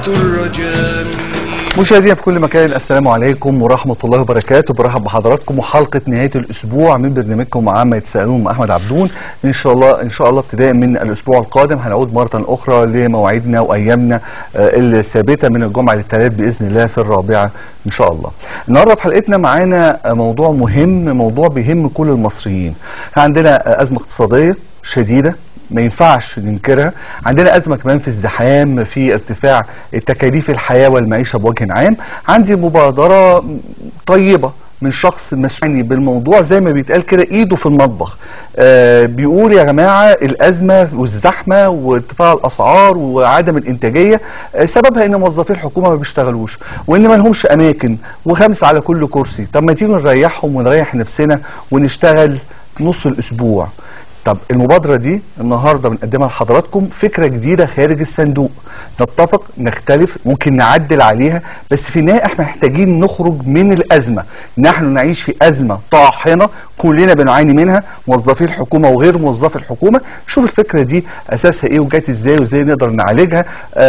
الرجاء مشاهدينا في كل مكان السلام عليكم ورحمة الله وبركاته برحب بحضراتكم وحلقة نهاية الأسبوع من برنامجكم عامة يتساءلون مع أحمد عبدون إن شاء الله إن شاء الله ابتداء من الأسبوع القادم هنعود مرة أخرى لمواعيدنا وأيامنا آه، الثابتة من الجمعة للثلاث بإذن الله في الرابعة إن شاء الله. النهارده في حلقتنا معانا آه، موضوع مهم موضوع بيهم كل المصريين. عندنا آه، أزمة اقتصادية شديدة ما ينفعش ننكرها عندنا أزمة كمان في الزحام في ارتفاع التكاليف الحياة والمعيشة بوجه عام عندي مبادرة طيبة من شخص مسؤول بالموضوع زي ما بيتقال كده ايده في المطبخ آه بيقول يا جماعه الازمه والزحمه وارتفاع الاسعار وعدم الانتاجيه آه سببها ان موظفي الحكومه ما بيشتغلوش وان ما لهمش اماكن وخمسه على كل كرسي طب ما تيجي نريحهم ونريح نفسنا ونشتغل نص الاسبوع طب المبادرة دي النهاردة بنقدمها لحضراتكم فكرة جديدة خارج الصندوق نتفق نختلف ممكن نعدل عليها بس في النهاية احنا محتاجين نخرج من الأزمة نحن نعيش في أزمة طاحنة كلنا بنعاني منها موظفي الحكومة وغير موظفي الحكومة شوف الفكرة دي أساسها إيه وجات إزاي وإزاي نقدر نعالجها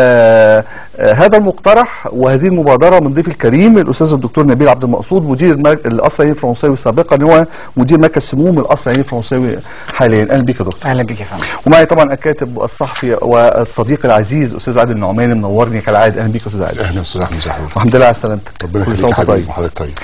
آه آه هذا المقترح وهذه المبادرة من ضيف الكريم الأستاذ الدكتور نبيل عبد المقصود مدير المر- القصر العيني الفرنساوي سابقا هو مدير مركز سموم القصر العيني الفرنساوي حاليا أهلا بك يا دكتور اهلا بك يا فندم ومعي طبعا الكاتب والصحفي والصديق العزيز استاذ عادل النعماني منورني كالعاده اهلا بك يا استاذ عادل اهلا استاذ احمد زحور والحمد لله على سلامتك ربنا كل سنه يخليك وانت حبيبي طيب وحضرتك طيب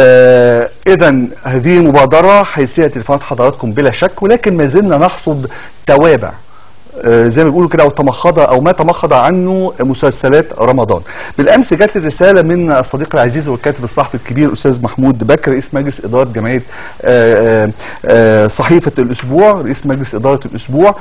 آه اذا هذه المبادره حيثيه تليفونات حضراتكم بلا شك ولكن ما زلنا نحصد توابع آه، زي ما بيقولوا كده او تمخض او ما تمخض عنه مسلسلات رمضان. بالامس جات لي رساله من الصديق العزيز والكاتب الصحفي الكبير الاستاذ محمود بكر رئيس مجلس اداره جمعيه آه، آه، آه، صحيفه الاسبوع رئيس مجلس اداره الاسبوع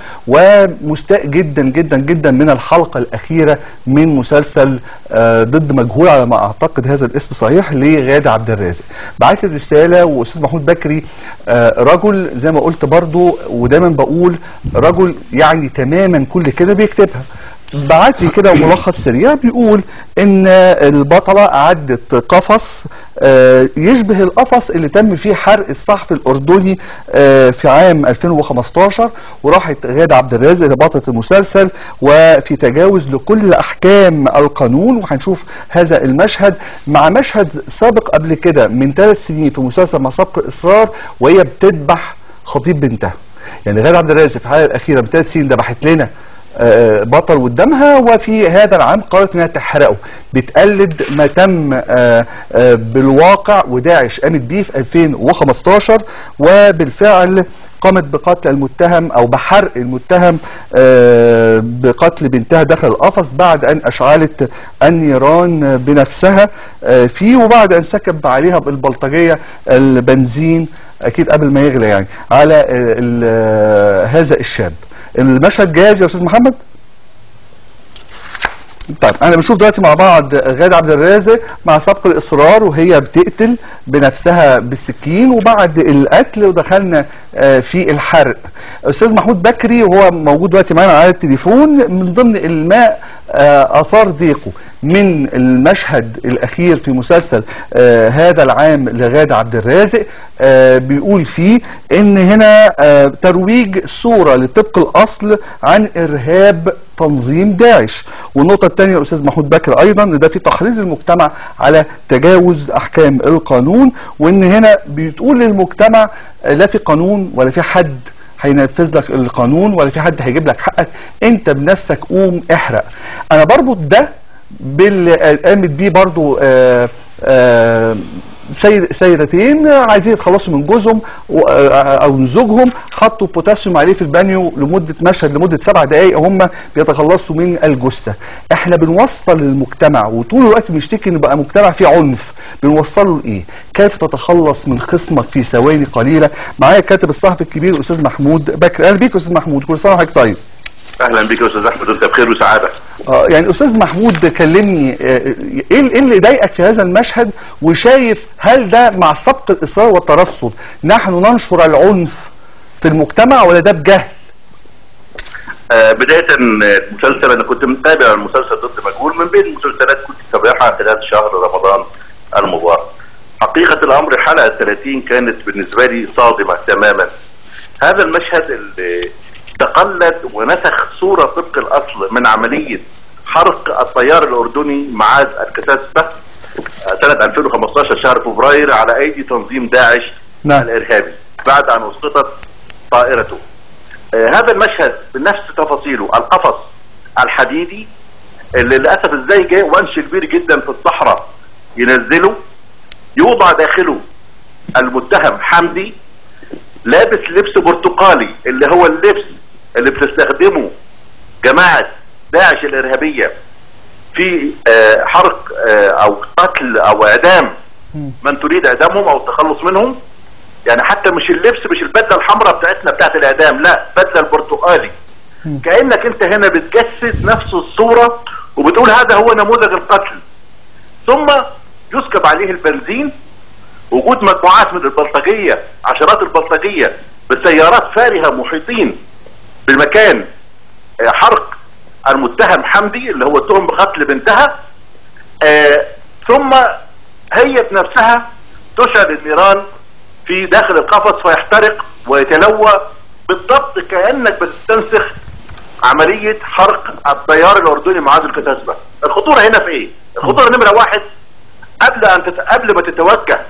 ومستاء جدا جدا جدا من الحلقه الاخيره من مسلسل آه، ضد مجهول على ما اعتقد هذا الاسم صحيح لغاده عبد الرازق. بعت لي رساله واستاذ محمود بكري آه، رجل زي ما قلت برضو ودايما بقول رجل يعني تماما كل كلمه بيكتبها بعت لي كده ملخص سريع بيقول ان البطله اعدت قفص آه، يشبه القفص اللي تم فيه حرق الصحفي الاردني آه، في عام 2015 وراحت غاده عبد الرازق بطله المسلسل وفي تجاوز لكل احكام القانون وهنشوف هذا المشهد مع مشهد سابق قبل كده من ثلاث سنين في مسلسل مع سبق الاصرار وهي بتذبح خطيب بنتها يعني غاده عبد الرازق في الحلقه الاخيره من ثلاث سنين ذبحت لنا آه، بطل قدامها وفي هذا العام قررت انها تحرقه بتقلد ما تم آه، آه، بالواقع وداعش قامت بيه في 2015 وبالفعل قامت بقتل المتهم او بحرق المتهم آه، بقتل بنتها داخل القفص بعد ان اشعلت النيران بنفسها آه، فيه وبعد ان سكب عليها بالبلطجيه البنزين اكيد قبل ما يغلى يعني على آه، ال- آه، هذا الشاب المشهد جاهز يا استاذ محمد طيب انا بنشوف دلوقتي مع بعض غادة عبد الرازق مع سبق الاصرار وهي بتقتل بنفسها بالسكين وبعد القتل ودخلنا آه، في الحرق استاذ محمود بكري وهو موجود دلوقتي معانا على التليفون من ضمن الماء آه، اثار ضيقه من المشهد الاخير في مسلسل آه، هذا العام لغادة عبد الرازق آه، بيقول فيه ان هنا آه، ترويج صوره لطبق الاصل عن ارهاب تنظيم داعش والنقطة الثانية يا أستاذ محمود بكر أيضا إن ده في تحريض المجتمع على تجاوز أحكام القانون وإن هنا بتقول للمجتمع آه، لا في قانون ولا في حد هينفذ لك القانون ولا في حد هيجيب لك حقك انت بنفسك قوم احرق انا بربط ده باللي قامت بيه برضو آه آه سيد سيدتين عايزين يتخلصوا من جوزهم و- او من زوجهم حطوا بوتاسيوم عليه في البانيو لمده مشهد لمده سبع دقائق هم بيتخلصوا من الجثه احنا بنوصل للمجتمع وطول الوقت بنشتكي ان بقى مجتمع فيه عنف بنوصله لايه كيف تتخلص من خصمك في ثواني قليله معايا الكاتب الصحفي الكبير الاستاذ محمود بكر اهلا بيك يا استاذ محمود كل سنه وحضرتك طيب اهلا بك يا استاذ احمد وانت بخير وسعاده اه يعني استاذ محمود كلمني آه، ايه إيه اللي ضايقك في هذا المشهد وشايف هل ده مع سبق الاصرار والترصد نحن ننشر العنف في المجتمع ولا ده بجهل؟ آه بدايه المسلسل انا كنت متابع المسلسل ضد مجهول من بين المسلسلات كنت تابعها خلال شهر رمضان المبارك حقيقه الامر الحلقه 30 كانت بالنسبه لي صادمه تماما هذا المشهد اللي تقلد ونسخ صوره طبق الاصل من عمليه حرق الطيار الاردني معاذ الكتاسبه آه، سنه 2015 شهر فبراير على ايدي تنظيم داعش نعم. الارهابي بعد ان اسقطت طائرته. آه، هذا المشهد بنفس تفاصيله القفص الحديدي اللي للاسف ازاي جاي وانش كبير جدا في الصحراء ينزله يوضع داخله المتهم حمدي لابس لبس برتقالي اللي هو اللبس اللي بتستخدمه جماعة داعش الإرهابية في آه، حرق آه، أو قتل أو إعدام من تريد إعدامهم أو التخلص منهم يعني حتى مش اللبس مش البدلة الحمراء بتاعتنا بتاعت الإعدام لا بدلة البرتقالي كأنك أنت هنا بتجسد نفس الصورة وبتقول هذا هو نموذج القتل ثم يسكب عليه البنزين وجود مجموعات من البلطجية عشرات البلطجية بسيارات فارهة محيطين بالمكان آه، حرق المتهم حمدي اللي هو اتهم بقتل بنتها آه، ثم هي بنفسها تشعل النيران في داخل القفص فيحترق ويتلوى بالضبط كأنك بتستنسخ عملية حرق الطيار الأردني معاذ الكتاسبة الخطورة هنا في ايه؟ الخطورة نمرة واحد قبل أن تت... قبل ما تتوجه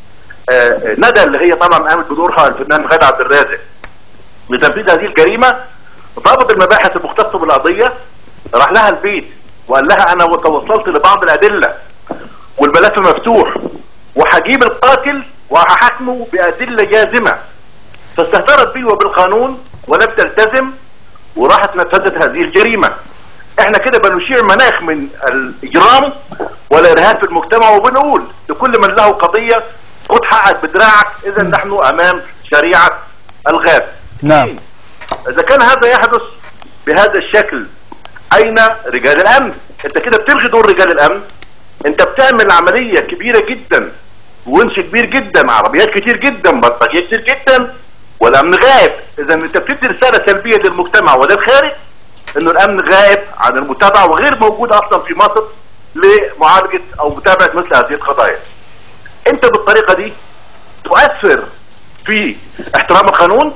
آه، ندى اللي هي طبعا قامت بدورها الفنان غادة عبد الرازق لتنفيذ هذه الجريمه ضابط المباحث المختص بالقضيه راح لها البيت وقال لها انا توصلت لبعض الادله والملف مفتوح وهجيب القاتل وهحاكمه بادله جازمه فاستهترت بيه وبالقانون ولم تلتزم وراحت نفذت هذه الجريمه احنا كده بنشيع مناخ من الاجرام والارهاب في المجتمع وبنقول لكل من له قضيه خد حقك بدراعك اذا نحن امام شريعه الغاب نعم. اثنين، اذا كان هذا يحدث بهذا الشكل اين رجال الامن انت كده بتلغي دور رجال الامن انت بتعمل عمليه كبيره جدا ونش كبير جدا عربيات كتير جدا بلطجيه كتير جدا والامن غائب اذا انت بتدي رساله سلبيه للمجتمع وللخارج انه الامن غائب عن المتابعه وغير موجود اصلا في مصر لمعالجه او متابعه مثل هذه القضايا انت بالطريقه دي تؤثر في احترام القانون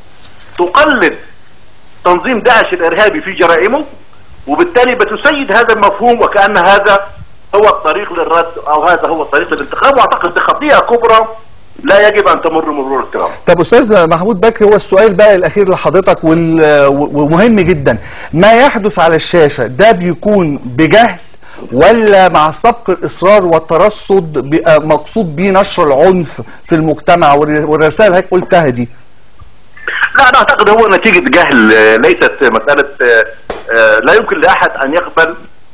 تقلد تنظيم داعش الارهابي في جرائمه وبالتالي بتسيد هذا المفهوم وكان هذا هو الطريق للرد او هذا هو الطريق للانتخاب واعتقد دي خطيئه كبرى لا يجب ان تمر مرور الكرام طب استاذ محمود بكري هو السؤال بقى الاخير لحضرتك وال- ومهم جدا ما يحدث على الشاشه ده بيكون بجهل ولا مع سبق الاصرار والترصد بيبقى مقصود بيه نشر العنف في المجتمع والر- والرسائل اللي حضرتك قلتها دي لا انا اعتقد هو نتيجه جهل آه، ليست مساله آه، آه، لا يمكن لاحد ان يقبل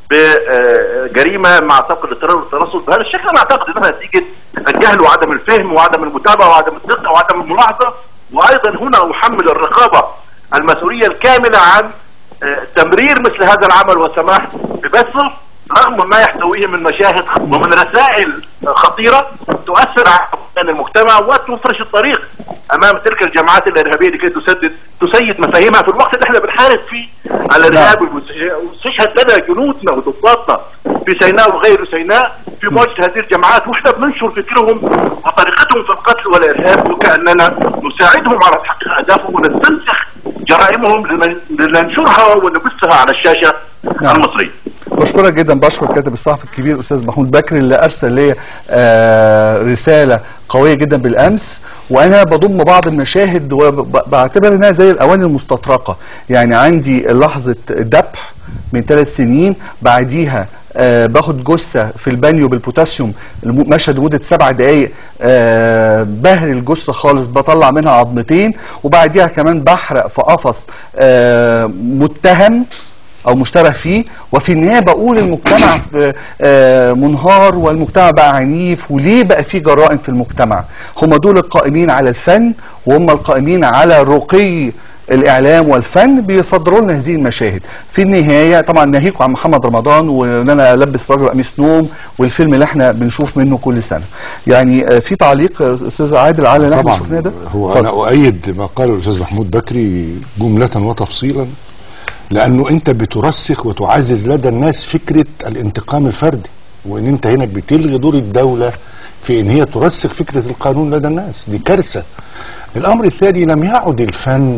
بجريمه مع سبق الاضطرار والترصد بهذا الشكل انا اعتقد انها نتيجه الجهل وعدم الفهم وعدم المتابعه وعدم الدقه وعدم الملاحظه وايضا هنا احمل الرقابه المسؤوليه الكامله عن آه، تمرير مثل هذا العمل والسماح ببثه رغم ما يحتويه من مشاهد ومن رسائل خطيره تؤثر على المجتمع وتفرش الطريق امام تلك الجماعات الارهابيه لكي تسدد تسيد مفاهيمها في الوقت اللي احنا بنحارب فيه الارهاب وتشهد لنا جنودنا وضباطنا في سيناء وغير سيناء في مواجهه هذه الجماعات واحنا بننشر فكرهم وطريقتهم في القتل والارهاب وكاننا نساعدهم على تحقيق اهدافهم ونستنسخ جرائمهم لن- لننشرها ونبثها على الشاشه نعم. المصريه. بشكرك جدا بشكر الكاتب الصحفي الكبير استاذ محمود بكري اللي ارسل لي آه رساله قويه جدا بالامس وانا بضم بعض المشاهد وبعتبر انها زي الاواني المستطرقه يعني عندي لحظه ذبح من ثلاث سنين بعديها آه باخد جثه في البانيو بالبوتاسيوم الم- مشهد لمده سبع دقائق آه بهري الجثه خالص بطلع منها عظمتين وبعديها كمان بحرق في قفص آه متهم او مشتبه فيه وفي النهايه بقول المجتمع في- آه، منهار والمجتمع بقى عنيف وليه بقى في جرائم في المجتمع هم دول القائمين على الفن وهم القائمين على رقي الاعلام والفن بيصدروا لنا هذه المشاهد في النهايه طبعا ناهيكم عن محمد رمضان وان انا البس راجل قميص نوم والفيلم اللي احنا بنشوف منه كل سنه يعني آه، في تعليق آه، استاذ عادل على اللي احنا طبعا شفناه ده هو اتفضل. انا اؤيد ما قاله الاستاذ محمود بكري جمله وتفصيلا لانه انت بترسخ وتعزز لدى الناس فكره الانتقام الفردي وان انت هنا بتلغي دور الدوله في ان هي ترسخ فكره القانون لدى الناس دي كارثه الامر الثاني لم يعد الفن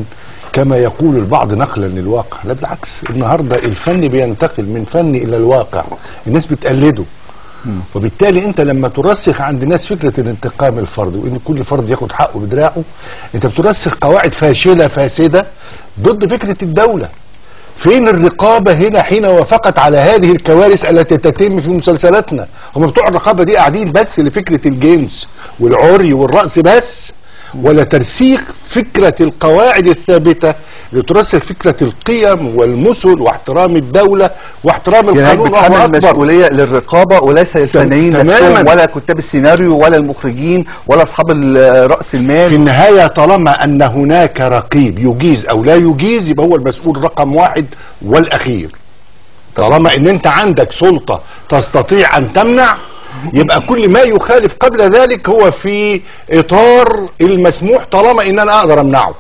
كما يقول البعض نقلا للواقع لا بالعكس النهارده الفن بينتقل من فن الى الواقع الناس بتقلده وبالتالي انت لما ترسخ عند الناس فكره الانتقام الفردي وان كل فرد ياخد حقه بدراعه انت بترسخ قواعد فاشله فاسده ضد فكره الدوله فين الرقابة هنا حين وافقت على هذه الكوارث التي تتم في مسلسلاتنا هم بتوع الرقابة دي قاعدين بس لفكرة الجنس والعري والرأس بس ولا ترسيخ فكرة القواعد الثابتة لترسخ فكرة القيم والمثل واحترام الدولة واحترام يعني القانون وهو بتحمل أكبر. المسؤولية للرقابة وليس للفنانين تماماً. نفسهم ولا كتاب السيناريو ولا المخرجين ولا أصحاب ال- رأس في المال النهاية طالما أن هناك رقيب يجيز أو لا يجيز يبقى هو المسؤول رقم واحد والأخير طالما أن أنت عندك سلطة تستطيع أن تمنع يبقى كل ما يخالف قبل ذلك هو في إطار المسموح طالما أن أنا أقدر أمنعه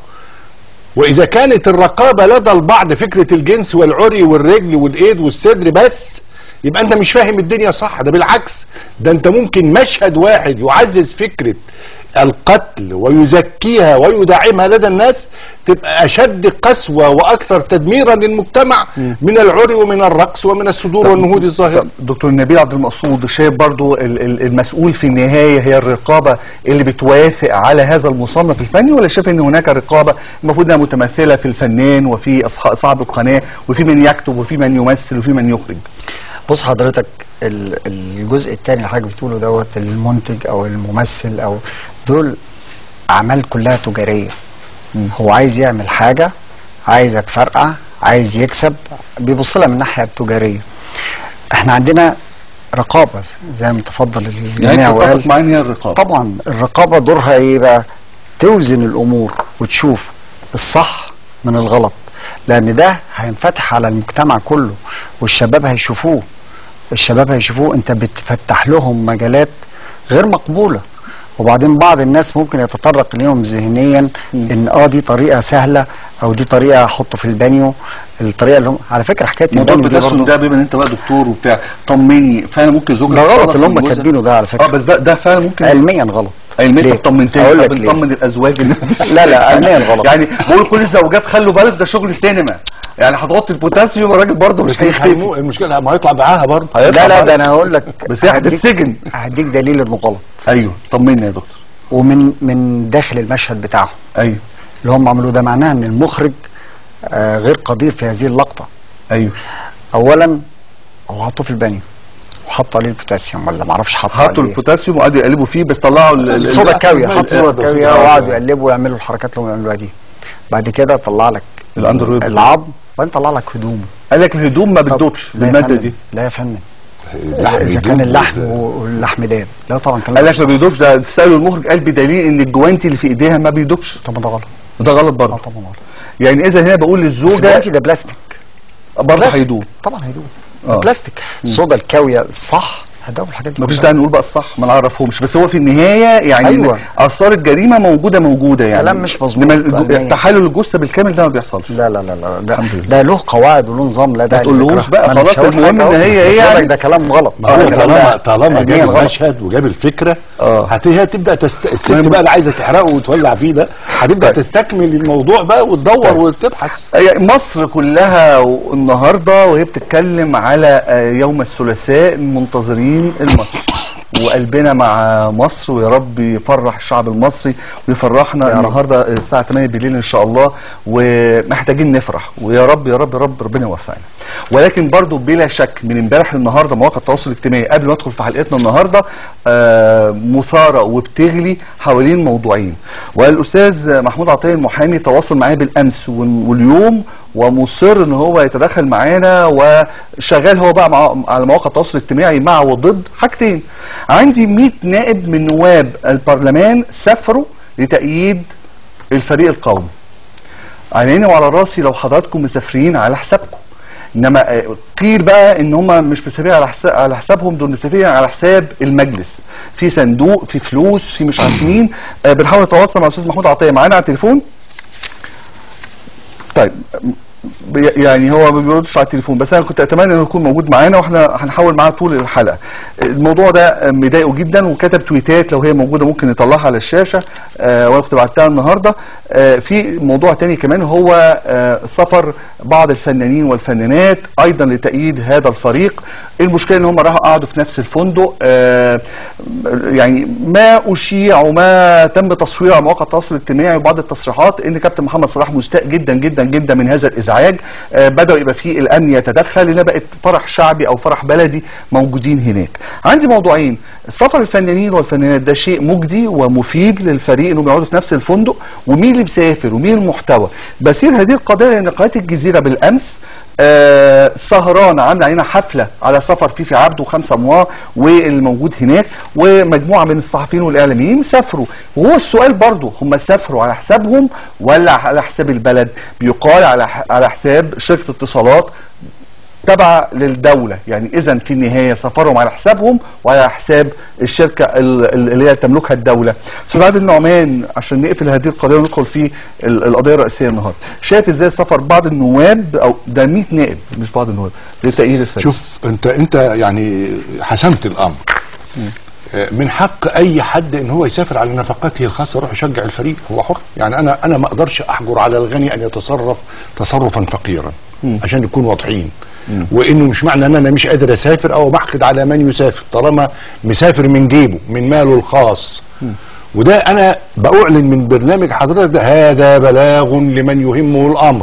وإذا كانت الرقابة لدى البعض فكرة الجنس والعري والرجل والإيد والصدر بس يبقى أنت مش فاهم الدنيا صح ده بالعكس ده أنت ممكن مشهد واحد يعزز فكرة القتل ويزكيها ويدعمها لدى الناس تبقى أشد قسوة وأكثر تدميرا للمجتمع من العري ومن الرقص ومن الصدور والنهوض الظاهرة دكتور نبيل عبد المقصود شايف برضو ال- ال- المسؤول في النهاية هي الرقابة اللي بتوافق على هذا المصنف الفني ولا شايف ان هناك رقابة المفروض انها متمثلة في الفنان وفي أصح- صاحب القناة وفي من يكتب وفي من يمثل وفي من يخرج بص حضرتك ال- الجزء الثاني اللي حضرتك بتقوله دوت المنتج او الممثل او دول اعمال كلها تجاريه هو عايز يعمل حاجه عايز يتفرقع عايز يكسب بيبص لها من الناحيه التجاريه احنا عندنا رقابه زي ما تفضل الجميع يعني وقال تتفق معايا ان هي الرقابة طبعا الرقابه دورها ايه بقى توزن الامور وتشوف الصح من الغلط لان ده هينفتح على المجتمع كله والشباب هيشوفوه الشباب هيشوفوه انت بتفتح لهم مجالات غير مقبوله وبعدين بعض الناس ممكن يتطرق ليهم ذهنيا ان اه دي طريقه سهله او دي طريقه احطه في البانيو الطريقه اللي هم على فكره حكايه موضوع البانيو دي التجسم برضه ده بما ان انت بقى دكتور وبتاع طمني فعلا ممكن زوجك ده غلط يتخلص اللي هم من جوزها؟ كاتبينه ده على فكره اه بس ده ده فعلا ممكن علميا غلط علميا ليه؟ طب طمنتني اقول طب لك ليه نطمن الازواج اللي لا لا علميا غلط يعني بقول كل الزوجات خلوا بالك ده شغل سينما يعني هتحط البوتاسيوم الراجل برضه مش بس مش هيختفي هيمو- المشكلة ما هيطلع معاها برضه هيطلع لا لا بقى. ده انا هقول لك بس هي هديك- هتتسجن. هديك دليل انه غلط ايوه طمني يا دكتور ومن من داخل المشهد بتاعهم ايوه اللي هم عملوه ده معناه ان المخرج آه غير قدير في هذه اللقطه ايوه اولا هو حطه في البانيو وحطوا عليه البوتاسيوم ولا ما اعرفش حطوا حطوا عليه البوتاسيوم وقعدوا يقلبوا فيه بس طلعوا ال- ال- الصودا الكاويه ال- حطوا ال- صودا ال- الكاويه ال- وقعدوا يقلبوا ويعملوا الحركات اللي هم بيعملوها دي بعد كده طلع لك الأندرويد. العظم وبعدين طلع لك هدومه قال لك الهدوم ما طب بتدوبش لا يا بالماده فندم، دي لا يا فندم اللحم اذا كان يدوب اللحم وال- واللحم داب لا طبعا كلام قال لك مش ما صح. بيدوبش ده تسالوا المخرج قال بدليل ان الجوانتي اللي في ايديها ما بيدوبش طب ما ده غلط وده غلط اه برضه طبعا غلط يعني اذا هنا بقول بس للزوجه دلوقتي ده بلاستيك برضه بلاستيك. هيدوب طبعا هيدوب آه. ده بلاستيك الصودا الكاويه الصح هدوب الحاجات دي مفيش كلها. داعي نقول بقى الصح ما نعرفهمش بس هو في النهايه يعني أيوة. اثار الجريمه موجوده موجوده يعني كلام مش مظبوط. إنما الج- بأمانة. تحلل الجثه بالكامل ده ما بيحصلش لا لا لا لا ده, الحمد لله. ده له قواعد وله نظام لا ده ما تقولهوش بقى، خلاص، المهم إن هي إيه يعني؟ ده كلام غلط ما هو ده كلام طالما ده طالما علمياً جاب غلط. المشهد وجاب الفكره آه. هت- هي هتبدا تست... الست المهم- بقى اللي عايزه تحرقه وتولع فيه ده هتبدا تستكمل الموضوع بقى وتدور وتبحث هي مصر كلها النهارده وهي بتتكلم على آه، يوم الثلاثاء منتظرين الماتش وقلبنا مع مصر ويا رب يفرح الشعب المصري ويفرحنا النهارده الساعه 8 بالليل ان شاء الله ومحتاجين نفرح ويا رب يا رب يا رب ربنا يوفقنا ولكن برضو بلا شك من امبارح للنهارده مواقع التواصل الاجتماعي قبل ما ادخل في حلقتنا النهارده آه، مثاره وبتغلي حوالين موضوعين والاستاذ محمود عطيه المحامي تواصل معايا بالامس وال- واليوم ومصر ان هو يتدخل معانا وشغال هو بقى مع على مواقع التواصل الاجتماعي مع وضد حاجتين عندي 100 نائب من نواب البرلمان سافروا لتأييد الفريق القومي على عيني وعلى راسي لو حضراتكم مسافرين على حسابكم انما آه، قيل بقى ان هم مش مسافرين على حساب على حسابهم دول مسافرين على حساب المجلس في صندوق في فلوس في مش عارف مين آه، بنحاول نتواصل مع الاستاذ محمود عطيه معانا على التليفون طيب م- بي- يعني هو ما بيردش على التليفون بس انا كنت اتمنى انه يكون موجود معانا واحنا هنحاول معاه طول الحلقه الموضوع ده مضايقه جدا وكتب تويتات لو هي موجوده ممكن نطلعها على الشاشه آه وانا كنت بعتها النهارده آه في موضوع تاني كمان هو آه سفر بعض الفنانين والفنانات ايضا لتأييد هذا الفريق المشكله ان هم راحوا قعدوا في نفس الفندق آه يعني ما اشيع وما تم تصويره على مواقع التواصل الاجتماعي وبعض التصريحات ان كابتن محمد صلاح مستاء جدا جدا جدا من هذا الازعاج آه بداوا يبقى فيه الامن يتدخل لانها بقت فرح شعبي او فرح بلدي موجودين هناك عندي موضوعين سفر الفنانين والفنانات ده شيء مجدي ومفيد للفريق انهم يقعدوا في نفس الفندق ومين اللي مسافر ومين المحتوى بسير هذه القضيه لان قناه الجزيره بالامس آه سهران عامله علينا حفله على سفر فيفي عبده وخمسه موا والموجود هناك ومجموعه من الصحفيين والاعلاميين سافروا وهو السؤال برضه هم سافروا على حسابهم ولا على حساب البلد بيقال على ح- على حساب شركه اتصالات تبع للدولة يعني إذا في النهاية سفرهم على حسابهم وعلى حساب الشركة ال- ال- اللي هي تملكها الدولة أستاذ عادل النعمان عشان نقفل هذه القضية وندخل في ال- القضية الرئيسية النهاردة شايف إزاي سفر بعض النواب أو ده 100 نائب مش بعض النواب لتأييد الفريق شوف انت انت يعني حسمت الامر آه، من حق اي حد ان هو يسافر على نفقاته الخاصه يروح يشجع الفريق هو حر يعني انا انا ما اقدرش احجر على الغني ان يتصرف تصرفا فقيرا عشان نكون واضحين وانه مش معنى ان انا مش قادر اسافر او بحقد على من يسافر طالما مسافر من جيبه من ماله الخاص وده انا باعلن من برنامج حضرتك ده هذا بلاغ لمن يهمه الامر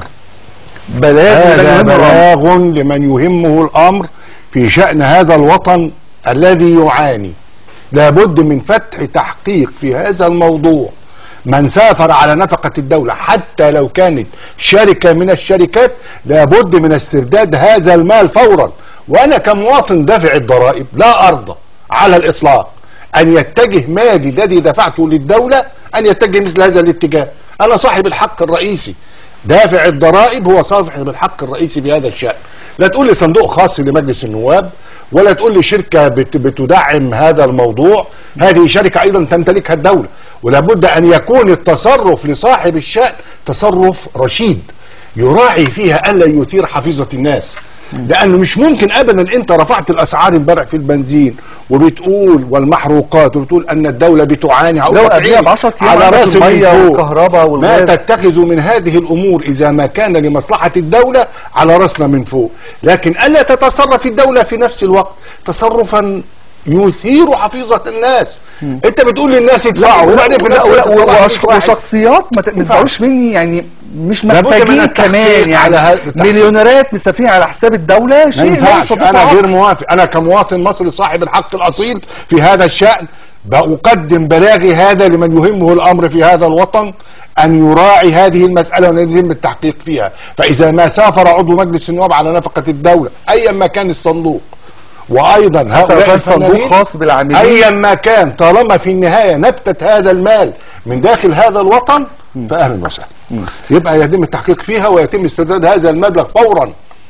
بلاغ هذا لمن يهم الأمر. بلاغ لمن يهمه الامر في شان هذا الوطن الذي يعاني لابد من فتح تحقيق في هذا الموضوع من سافر على نفقة الدولة حتى لو كانت شركة من الشركات لابد من استرداد هذا المال فورا وأنا كمواطن دافع الضرائب لا أرضى على الإطلاق أن يتجه مالي الذي دفعته للدولة أن يتجه مثل هذا الاتجاه أنا صاحب الحق الرئيسي دافع الضرائب هو صاحب الحق الرئيسي في هذا الشأن لا تقول لي صندوق خاص لمجلس النواب ولا تقول لي شركة بت بتدعم هذا الموضوع هذه شركة أيضا تمتلكها الدولة ولابد أن يكون التصرف لصاحب الشأن تصرف رشيد يراعي فيها ألا يثير حفيظة الناس لانه مش ممكن ابدا انت رفعت الاسعار امبارح في البنزين وبتقول والمحروقات وبتقول ان الدوله بتعاني هقول لو لك قبلها عيب. ب 10 أيام على عندك راس المية من فوق. والكهرباء ما والغاز. تتخذوا من هذه الامور اذا ما كان لمصلحه الدوله على راسنا من فوق لكن الا تتصرف الدوله في نفس الوقت تصرفا يثير حفيظه الناس انت بتقول للناس ادفعوا وبعدين في لا نفس لا الوقت تطلع وأش- واحد. وشخصيات ما ت- ما ينفعش. تزعلوش مني يعني مش لابد من محتاجين التحقيق كمان على يعني هذا- التحقيق. مليونيرات مسافرين على حساب الدولة ما شيء لا ينفعش يستطيع انا عقل. غير موافق انا كمواطن مصري صاحب الحق الاصيل في هذا الشان بقدم بلاغي هذا لمن يهمه الامر في هذا الوطن ان يراعي هذه المساله وان يتم التحقيق فيها فاذا ما سافر عضو مجلس النواب على نفقه الدوله ايا ما كان الصندوق وايضا لو هؤلاء كان صندوق الفنانين خاص بالعاملين. ايا ما كان طالما في النهايه نبتت هذا المال من داخل هذا الوطن فاهلا وسهلا يبقى يتم التحقيق فيها ويتم استرداد هذا المبلغ فورا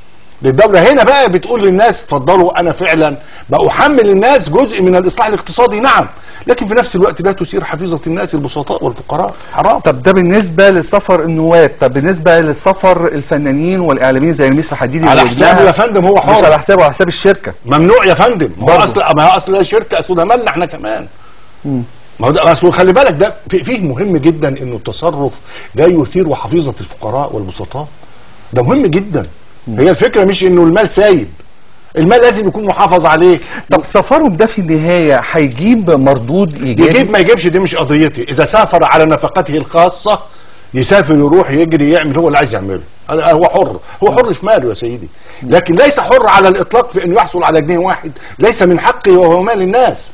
للدولة هنا بقى بتقول للناس اتفضلوا أنا فعلا بأحمل الناس جزء من الإصلاح الاقتصادي نعم لكن في نفس الوقت لا تثير حفيظة الناس البسطاء والفقراء حرام طب ده بالنسبة لسفر النواب طب بالنسبة لسفر الفنانين والإعلاميين زي مستر حديدي على وابنها، حسابه يا فندم هو مش حر على حسابه على حساب الشركة ممنوع يا فندم ما هو برضه. اصل ما هو اصل شركه اصل ده مالنا احنا كمان ما هو ده اصل خلي بالك ده في- فيه مهم جدا انه التصرف لا يثير حفيظه الفقراء والبسطاء ده مهم جدا هي الفكره مش انه المال سايب المال لازم يكون محافظ عليه طب سفرهم ده في النهاية هيجيب مردود إيجابي يجيب ما يجيبش دي مش قضيتي اذا سافر على نفقته الخاصه يسافر يروح يجري يعمل هو اللي عايز يعمله أنا- هو حر هو حر في ماله يا سيدي لكن ليس حر على الاطلاق في انه يحصل على جنيه واحد ليس من حقه وهو مال الناس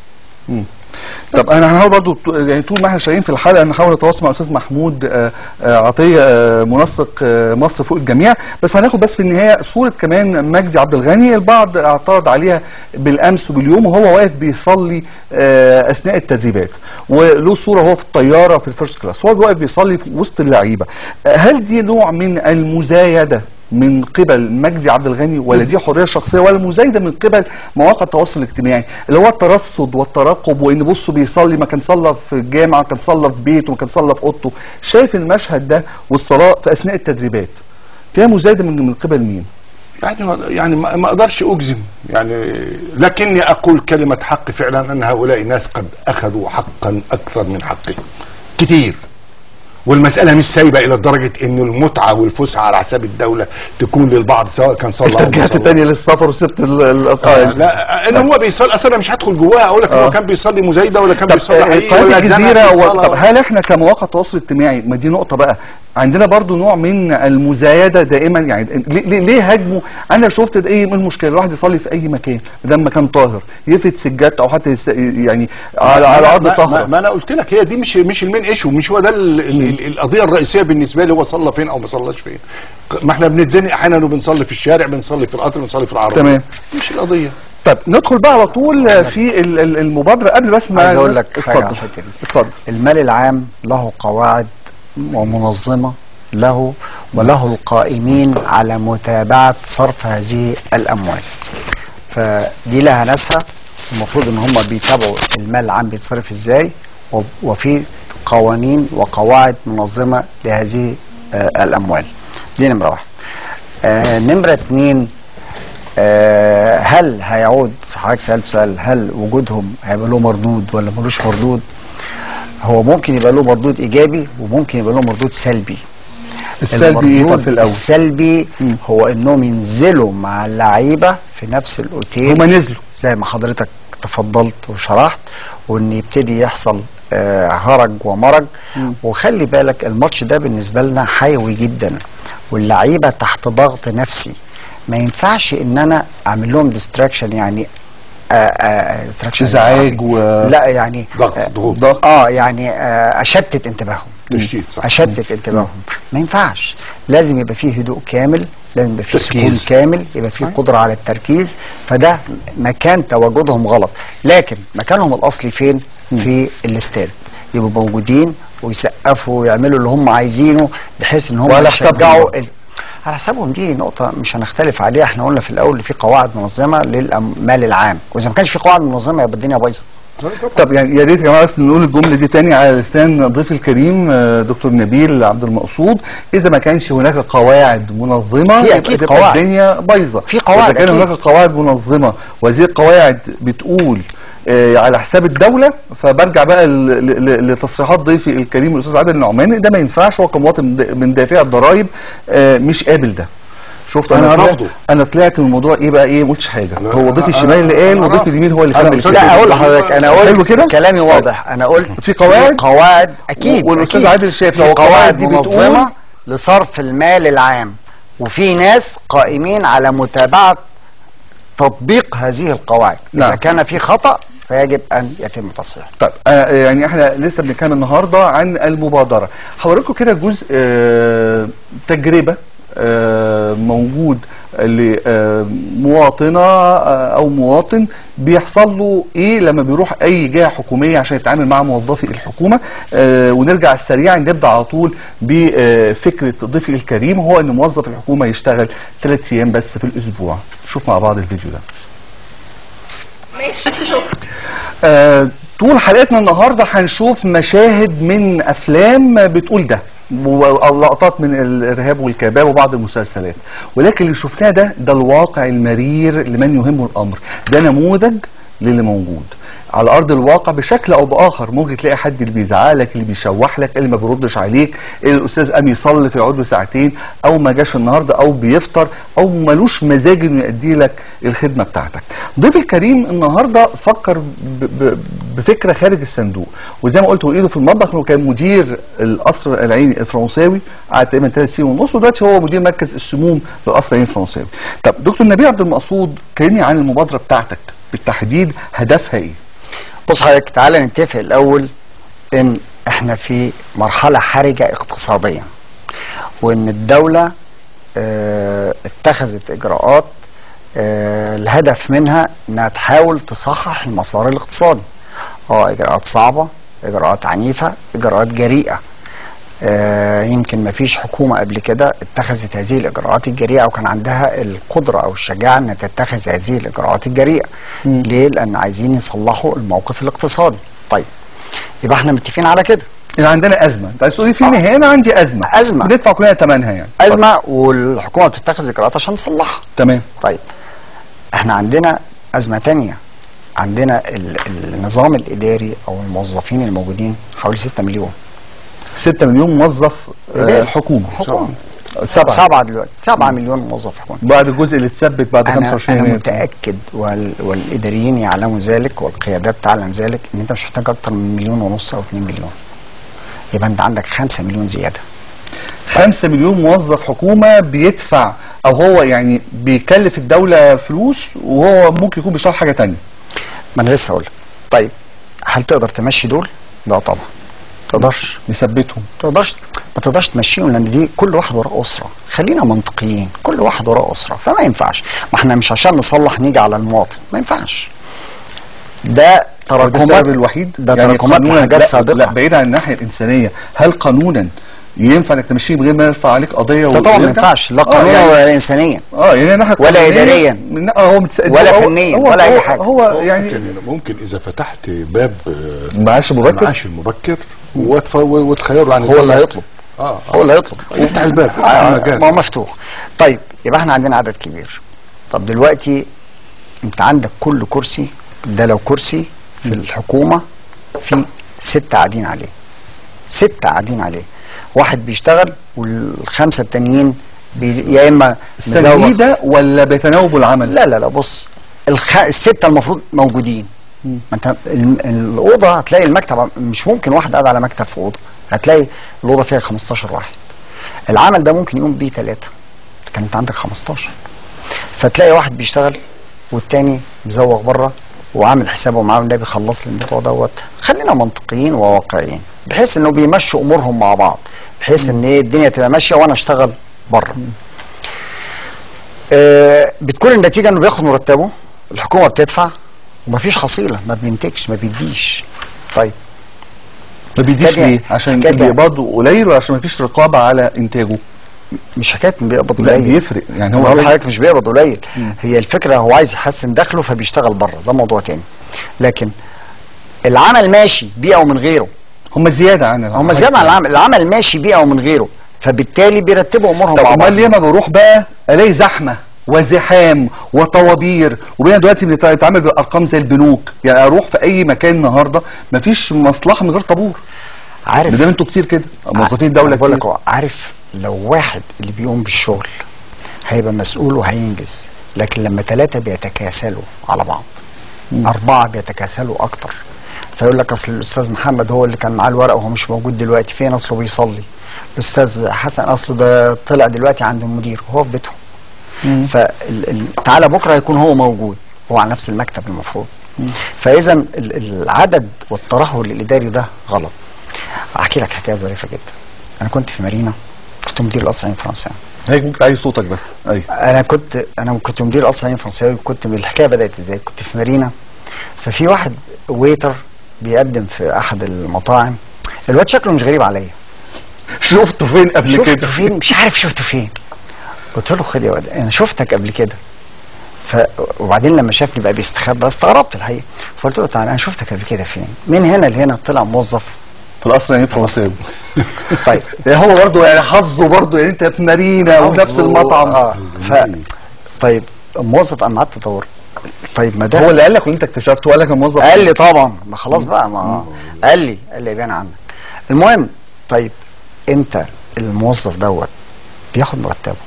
طب انا هحاول برضو ط- يعني طول ما احنا شغالين في الحلقه نحاول نتواصل مع استاذ محمود آه، آه، عطيه آه، منسق آه، مصر فوق الجميع بس هناخد بس في النهايه صوره كمان مجدي عبد الغني البعض اعترض عليها بالامس وباليوم وهو واقف بيصلي آه، اثناء التدريبات وله صوره وهو في الطياره في الفيرست كلاس هو واقف بيصلي في وسط اللعيبه آه، هل دي نوع من المزايده من قبل مجدي عبد الغني ولا دي حريه شخصيه ولا مزايده من قبل مواقع التواصل الاجتماعي اللي هو الترصد والترقب وان بصوا بيصلي ما كان صلى في الجامعه كان صلى في بيته ما كان صلى في اوضته شايف المشهد ده والصلاه في اثناء التدريبات فيها مزايده من من قبل مين؟ يعني ما- يعني ما ما اقدرش اجزم يعني لكني اقول كلمه حق فعلا ان هؤلاء الناس قد اخذوا حقا اكثر من حقهم كتير والمساله مش سايبه الى درجه ان المتعه والفسحه على حساب الدوله تكون للبعض سواء كان صلى انت او ما رجعت صلى. تاني للسفر وسبت ال- آه الاسئله لا ان هو بيصلي اصل انا مش هدخل جواها اقول لك آه. هو كان بيصلي مزايده ولا كان طب بيصلي حقيقي قناه ولا اتزنق في الجزيره و... الصلاة. طب هل احنا كمواقع تواصل اجتماعي ما دي نقطه بقى عندنا برضو نوع من المزايده دائما يعني ليه, ليه- ليه هاجموا انا شفت ده ايه من المشكله الواحد يصلي في اي مكان ما دام مكان طاهر يفت سجادته او حتى يست... يعني على على ما- ارض ما- ما, طاهره ما انا قلت لك هي دي مش مش المين ايشو مش هو ده ال ال ال القضيه الرئيسيه بالنسبه لي هو صلى فين او ما صلاش فين ما احنا بنتزنق احيانا وبنصلي في الشارع بنصلي في القطر بنصلي في العربيه تمام. مش القضيه طب ندخل بقى على طول في ال- ال- المبادره قبل بس ما عايز أقول لك حاجة على اتفضل الحتة دي. اتفضل المال العام له قواعد ومنظمة له وله القائمين على متابعة صرف هذه الأموال فدي لها ناسها المفروض ان هم بيتابعوا المال العام بيتصرف ازاي و- وفي قوانين وقواعد منظمة لهذه آه، الأموال دي نمرة واحد آه، نمرة اتنين آه، هل هيعود حضرتك سألت سؤال هل وجودهم هيبقى له مردود ولا ملوش مردود هو ممكن يبقى له مردود ايجابي وممكن يبقى له مردود سلبي السلبي ايه طب المردود في الاول السلبي هو انهم ينزلوا مع اللعيبه في نفس الاوتيل هما نزلوا زي ما حضرتك تفضلت وشرحت وان يبتدي يحصل آه، هرج ومرج وخلي بالك الماتش ده بالنسبه لنا حيوي جدا واللعيبه تحت ضغط نفسي ما ينفعش ان انا اعمل لهم ديستراكشن يعني آه، آه، distraction إزعاج بالعربي. و- لا يعني ضغط، آه، ضغوط. ضغط. اه يعني آه، اشتت انتباههم تشتيت صح اشتت انتباههم ما ينفعش لازم يبقى فيه هدوء كامل لازم يبقى فيه سكون تركيز. كامل يبقى فيه قدره على التركيز فده مكان تواجدهم غلط لكن مكانهم الاصلي فين في الاستاد يبقوا موجودين ويسقفوا ويعملوا اللي هم عايزينه بحيث ان هم وعلى حسابهم يشجعوا بقى. ال... على حسابهم دي نقطة مش هنختلف عليها احنا قلنا في الأول في قواعد منظمة للمال العام وإذا ما كانش في قواعد منظمة يبقى الدنيا بايظة طب يعني يا ريت يا جماعه بس نقول الجمله دي تاني على لسان ضيف الكريم آه، دكتور نبيل عبد المقصود اذا ما كانش هناك قواعد منظمه في يبقى أكيد تبقى قواعد. الدنيا بايظه في قواعد اذا كان أكيد. هناك قواعد منظمه وهذه القواعد بتقول آه، على حساب الدوله فبرجع بقى ل- ل- ل- لتصريحات ضيفي الكريم الاستاذ عادل النعمان ده ما ينفعش هو كمواطن من د- من دافع الضرائب آه، مش قابل ده شفت أنا طلعت- رافضه. انا طلعت من الموضوع ايه بقى ايه ما قلتش حاجه لا، هو أنا- ضيف أنا- الشمال اللي قال أنا وضيف رافض. اليمين هو اللي أنا كمل مسجل. كده لا أقول لحضرتك أنا حلو قلت كده؟ كلامي واضح أنا قلت في قواعد؟ في قواعد أكيد والأستاذ أكيد. عادل شايف في لو القواعد قواعد دي منظمة بتقول- لصرف المال العام وفي ناس قائمين على متابعة تطبيق هذه القواعد إذا نعم. كان في خطأ فيجب أن يتم تصحيحه طيب آه يعني احنا لسه بنتكلم النهارده عن المبادره هوريكم كده جزء آه تجربه آه موجود لمواطنه آه او مواطن بيحصل له ايه لما بيروح اي جهه حكوميه عشان يتعامل مع موظفي الحكومه آه ونرجع سريعا نبدا على طول بفكره ضيفي الكريم هو ان موظف الحكومه يشتغل ثلاث ايام بس في الاسبوع شوف مع بعض الفيديو ده ماشي شكرا آه، طول حلقتنا النهارده هنشوف مشاهد من افلام بتقول ده ولقطات من الارهاب والكباب وبعض المسلسلات ولكن اللي شفناه ده ده الواقع المرير لمن يهمه الامر ده نموذج للي موجود على ارض الواقع بشكل او باخر ممكن تلاقي حد اللي بيزعق لك اللي بيشوح لك اللي ما بيردش عليك اللي الاستاذ قام يصلي في يقعد له ساعتين او ما جاش النهارده او بيفطر او ملوش مزاج انه يؤدي لك الخدمه بتاعتك ضيف الكريم النهارده فكر ب ب بفكره خارج الصندوق وزي ما قلت هو ايده في المطبخ انه كان مدير القصر العيني الفرنساوي قعد تقريبا ثلاث سنين ونص ودلوقتي هو مدير مركز السموم للقصر العيني الفرنساوي طب دكتور نبيل عبد المقصود كلمني عن المبادره بتاعتك بالتحديد هدفها ايه بص حضرتك تعالى نتفق الأول إن إحنا في مرحلة حرجة اقتصاديا وإن الدولة آه، اتخذت إجراءات آه، الهدف منها إنها تحاول تصحح المسار الاقتصادي اه إجراءات صعبة إجراءات عنيفة إجراءات جريئة آه، يمكن ما فيش حكومة قبل كده اتخذت هذه الإجراءات الجريئة وكان عندها القدرة أو الشجاعة أن تتخذ هذه الإجراءات الجريئة ليه؟ لأن عايزين يصلحوا الموقف الاقتصادي طيب يبقى احنا متفقين على كده يعني عندنا ازمه انت عايز تقول لي في النهايه انا عندي ازمه أزمة. بندفع كلنا ثمنها يعني ازمه والحكومه بتتخذ اجراءات عشان تصلحها تمام طيب احنا عندنا ازمه تانية عندنا ال- النظام الاداري او الموظفين الموجودين حوالي 6 مليون 6 مليون موظف آه، إداري. حكومه حكومه سبعة سبعه دلوقتي 7 مليون موظف حكومي بعد الجزء اللي اتثبت بعد انا 25 انا يناير متاكد وال والاداريين يعلموا ذلك والقيادات تعلم ذلك ان انت مش محتاج اكتر من مليون ونص او 2 مليون يبقى انت عندك 5 مليون زياده 5 مليون موظف حكومه بيدفع او هو يعني بيكلف الدوله فلوس وهو ممكن يكون بيشتغل حاجه تانية ما انا لسه هقول لك. طيب هل تقدر تمشي دول؟ لا طبعا تقدرش مثبتهم تقدرش ما تقدرش تمشيهم لان دي كل واحد وراه اسره خلينا منطقيين كل واحد وراه اسره فما ينفعش ما احنا مش عشان نصلح نيجي على المواطن ما ينفعش ده هو ده تراكمات السبب الوحيد ده تراكمات قانوناً- حاجات لا سابقه لا بعيد عن الناحيه الانسانيه هل قانونا ينفع انك تمشيه من غير ما يرفع عليك قضيه ده طبعا ما ويرجع؟ ينفعش لا آه، قانونا يعني ولا انسانيا اه يعني ناحيه ولا قانونية إدارياً. من اه هو متس... ولا هو- فنياً، هو ولا أي هو- حاجة. هو يعني ممكن ممكن اذا فتحت باب آه، معاش مبكر المعاش المبكر وتف- وتخيروا عن هو اللي هيطلب اه هو اللي هيطلب يفتح الباب يفتح آه، المجال. ما هو مفتوح طيب يبقى احنا عندنا عدد كبير طب دلوقتي انت عندك كل كرسي ده لو كرسي في الحكومه في ستة قاعدين عليه ستة قاعدين عليه واحد بيشتغل والخمسة التانيين بي يا اما مزوغ سنيدة ولا بيتناوبوا العمل لا لا لا بص الخ... الستة المفروض موجودين ما انت الم- الأوضة هتلاقي المكتب مش ممكن واحد قاعد على مكتب في أوضة هتلاقي الأوضة فيها 15 واحد العمل ده ممكن يقوم بيه ثلاثة لكن انت عندك 15 فتلاقي واحد بيشتغل والتاني مزوغ بره وعامل حسابه معاه النبي خلص لي الموضوع دوت خلينا منطقيين وواقعيين بحيث انه بيمشوا امورهم مع بعض بحيث ان ايه الدنيا تبقى ماشيه وانا اشتغل بره آه بتكون النتيجه انه بياخد مرتبه الحكومه بتدفع ومفيش حصيله ما بينتجش ما بيديش طيب ما بيديش حكاية- ليه عشان حكاية- بيقبضوا قليل ولا عشان ما فيش رقابه على انتاجه مش حكايه إنه بيقبض لا قليل بيفرق يعني هو هو بقول لازم- لحضرتك مش بيقبض قليل هي الفكره هو عايز يحسن دخله فبيشتغل بره ده موضوع تاني لكن العمل ماشي بيه او من غيره هم زياده عن العمل هم زياده عن العمل العمل ماشي بيه او من غيره فبالتالي بيرتبوا امورهم طب مع امال بعض ليه ما بروح بقى الاقي زحمه وزحام وطوابير وبقينا دلوقتي بنتعامل بالارقام زي البنوك يعني اروح في اي مكان النهارده مفيش مصلحه من غير طابور عارف ما دام انتوا كتير كده موظفين الدوله بقول لك كتير هو عارف لو واحد اللي بيقوم بالشغل هيبقى مسؤول وهينجز لكن لما ثلاثة بيتكاسلوا على بعض أربعة بيتكاسلوا أكتر فيقول لك أصل الأستاذ محمد هو اللي كان معاه الورقة وهو مش موجود دلوقتي فين أصله بيصلي الأستاذ حسن أصله ده طلع دلوقتي عند المدير وهو في بيتهم فتعالى بكرة يكون هو موجود هو على نفس المكتب المفروض فإذا ال- العدد والترهل الإداري ده غلط أحكي لك حكاية ظريفة جدا أنا كنت في مارينا كنت مدير القصر العيني الفرنساوي هيك ممكن تعلي صوتك بس ايوه انا كنت انا كنت مدير القصر العيني الفرنساوي وكنت الحكايه بدات ازاي كنت في مارينا ففي واحد ويتر بيقدم في احد المطاعم الواد شكله مش غريب عليا شفته فين قبل شفته كده فين مش عارف شفته فين قلت له خد يا واد انا شفتك قبل كده ف وبعدين لما شافني بقى بيستخبى استغربت الحقيقه فقلت له تعالى انا شفتك قبل كده فين من هنا لهنا طلع موظف في القصر يعني الفرنساوي طيب هو برضه يعني حظه برضه يعني انت في مارينا ونفس حظه- المطعم اه ف طيب موظف انا قعدت ادور طيب ما ده هو اللي قال لك واللي انت اكتشفته قال لك الموظف قال لي طبعا ما خلاص بقى ما قال لي قال لي يبان عنك المهم طيب انت الموظف دوت بياخد مرتبه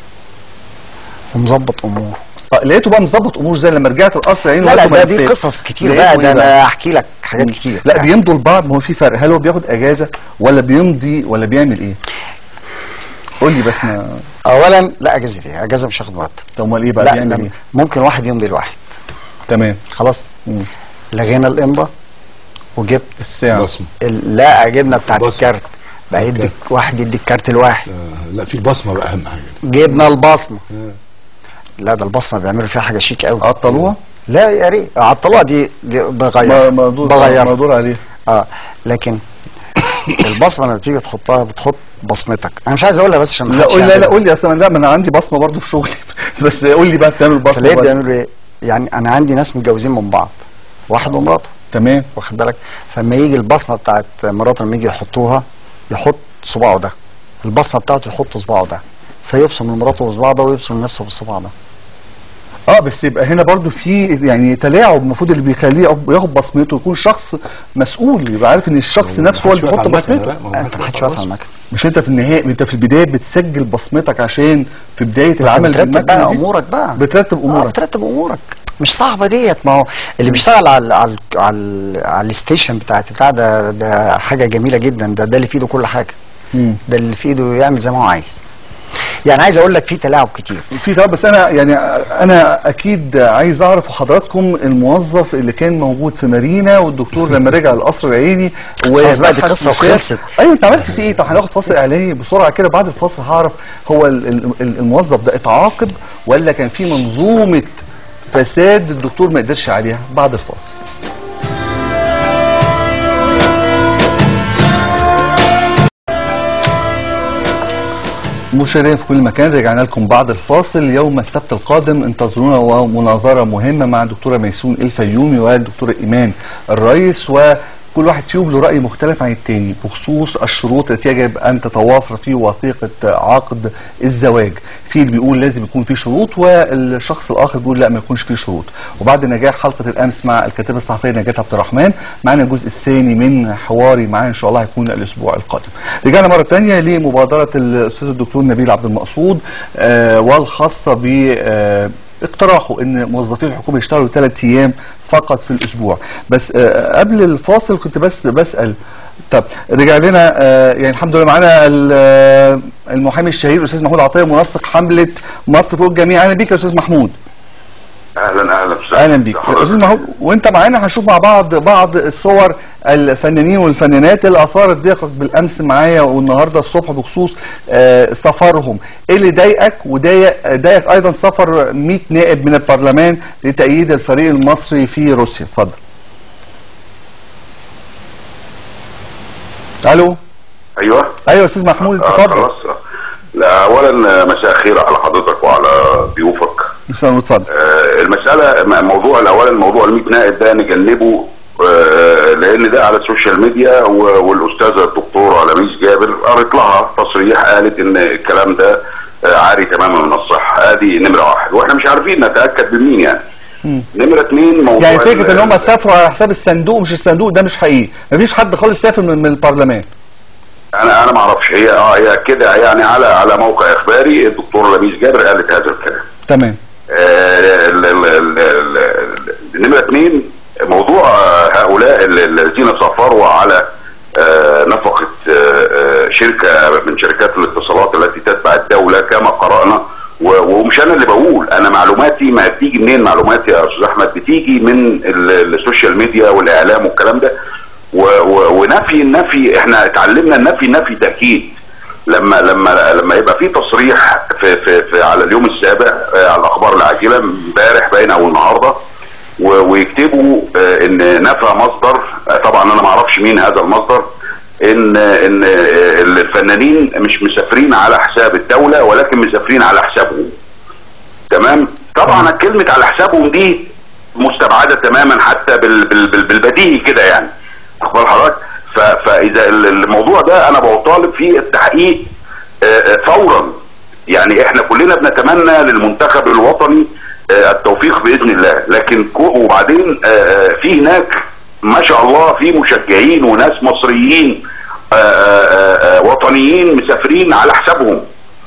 ومظبط اموره آه، لقيته بقى مظبط امور زي لما رجعت القصر يعني لا لا وقته ده ما دي ينفعش. قصص كتير لقيته بقى إيه ده انا احكي لك حاجات كتير لا بيمضوا لبعض ما هو في فرق هل هو بياخد اجازه ولا بيمضي ولا بيعمل ايه؟ قول لي بس ما اولا لا اجازه ايه اجازه مش هاخد مرتب طب امال ايه بقى لا بيعمل لما- ايه؟ ممكن واحد يمضي لواحد تمام خلاص مم. لغينا الامضه وجبت الساعه بصمه ال- لا جبنا بتاعت بصمة. الكارت بقى يدي واحد يدي الكارت الواحد آه لا في البصمه بقى اهم حاجه جبنا البصمه لا ده البصمه بيعملوا فيها حاجه شيك قوي عطلوها؟ لا يا ريت عطلوها دي, دي بغير ما- مقدور بغير مقدور عليه اه لكن البصمه لما بتيجي تحطها بتحط بصمتك انا مش عايز اقولها بس عشان ما لا حدش قول لا لا يعملها. قول لي اصل لا ما انا عندي بصمه برضو في شغلي بس قول لي بقى بتعمل بصمه فليه بقى. بيعملوا ايه؟ يعني انا عندي ناس متجوزين من بعض واحد ومراته تمام واخد بالك فلما يجي البصمه بتاعت مراته لما يجي يحطوها يحط صباعه ده البصمه بتاعته يحط صباعه ده فيبصم لمراته بالصباع ده ويبصم لنفسه بالصباع ده اه بس يبقى هنا برضو في يعني تلاعب المفروض اللي بيخليه ياخد- ياخد بصمته يكون شخص مسؤول يبقى عارف ان الشخص نفسه هو اللي بيحط بصمته انت ما حدش واقف على المكنه مش انت في النهايه انت في البدايه بتسجل بصمتك عشان في بدايه انت العمل بترتب بالمكنة بقى دي امورك بقى بترتب آه امورك بترتب امورك مش صعبه ديت ما هو اللي بيشتغل على على على, على الستيشن بتاعت بتاع ده ده حاجه جميله جدا ده ده اللي في ايده كل حاجه مم. ده اللي في ايده يعمل زي ما هو عايز يعني عايز اقول لك في تلاعب كتير في طبعا بس انا يعني انا اكيد عايز اعرف حضراتكم الموظف اللي كان موجود في مارينا والدكتور لما رجع القصر العيني خلاص بقى دي وبحث قصة وشاف- وخلصت. ايوه انت عملت فيه ايه طب هناخد فاصل اعلاني بسرعه كده بعد الفاصل هعرف هو ال- ال- ال- الموظف ده اتعاقب ولا كان في منظومه فساد الدكتور ما قدرش عليها بعد الفاصل مشاهدينا في كل مكان رجعنا لكم بعد الفاصل يوم السبت القادم انتظرونا ومناظره مهمه مع الدكتوره ميسون الفيومي والدكتوره ايمان الرئيس وكل واحد فيهم له راي مختلف عن التاني بخصوص الشروط التي يجب ان تتوافر في وثيقه عقد الزواج في اللي بيقول لازم يكون في شروط والشخص الاخر بيقول لا ما يكونش في شروط وبعد نجاح حلقه الامس مع الكاتبه الصحفيه نجاة عبد الرحمن معنا الجزء الثاني من حواري معاه ان شاء الله هيكون الاسبوع القادم رجعنا مره ثانيه لمبادره الاستاذ الدكتور نبيل عبد المقصود آه والخاصه ب آه اقتراحه ان موظفي الحكومه يشتغلوا ثلاث ايام فقط في الاسبوع بس آه قبل الفاصل كنت بس بسال طب رجع لنا آه يعني الحمد لله معانا ال- آه، المحامي الشهير الاستاذ محمود عطيه منسق حمله مصر فوق الجميع اهلا بيك يا استاذ محمود اهلا اهلا وسهلا اهلا بيك استاذ محمود وانت معانا هنشوف مع بعض بعض الصور الفنانين والفنانات اللي اثارت ضيقك بالامس معايا والنهارده الصبح بخصوص آه، سفرهم ايه اللي ضايقك وضايق ضايق ايضا سفر 100 نائب من البرلمان لتأييد الفريق المصري في روسيا اتفضل الو ايوه ايوه يا استاذ محمود آه، اتفضل خلاص لا اولا مساء الخير على حضرتك وعلى ضيوفك استاذ محمود اتفضل آه، المساله م- موضوع الاولا موضوع ال 100 نائب ده نجنبه آه، لان ده على السوشيال ميديا و- والاستاذه الدكتوره لميس جابر قرت لها تصريح قالت ان الكلام ده آه، عاري تماما من الصحه ادي نمره واحد واحنا مش عارفين نتاكد بمين يعني نمره اثنين موضوع يعني فكره ال- ان هم سافروا على حساب الصندوق مش الصندوق ده مش حقيقي مفيش حد خالص سافر من, من البرلمان انا انا ما اعرفش هي اه هي كده يعني على على موقع اخباري الدكتوره لميس جابر قالت هذا الكلام تمام آه، ال- ال- ال- ال- ال- نمرة اثنين موضوع آه، هؤلاء ال- الذين سافروا على آه، نفقة آه، آه، شركة من شركات الاتصالات التي تتبع الدولة كما قرأنا و- ومش انا اللي بقول انا معلوماتي ما بتيجي منين معلوماتي يا استاذ احمد بتيجي من ال- السوشيال ميديا والاعلام والكلام ده و- و- ونفي النفي احنا اتعلمنا النفي نفي تاكيد لما لما لما يبقى في تصريح في في, في على اليوم السابع آه، على الاخبار العاجله امبارح باين او النهارده و- ويكتبوا آه، ان نفى مصدر آه، طبعا انا ما اعرفش مين هذا المصدر ان ان آه، الفنانين مش مسافرين على حساب الدوله ولكن مسافرين على حسابهم تمام طبعا كلمه على حسابهم دي مستبعده تماما حتى بال بال بال بالبديهي كده يعني اخبار حضرتك ف- فاذا ال- الموضوع ده انا بطالب فيه التحقيق آه، آه، فورا يعني احنا كلنا بنتمنى للمنتخب الوطني آه، التوفيق باذن الله لكن كو- وبعدين آه، آه، في هناك ما شاء الله في مشجعين وناس مصريين آه، آه، آه، وطنيين مسافرين على حسابهم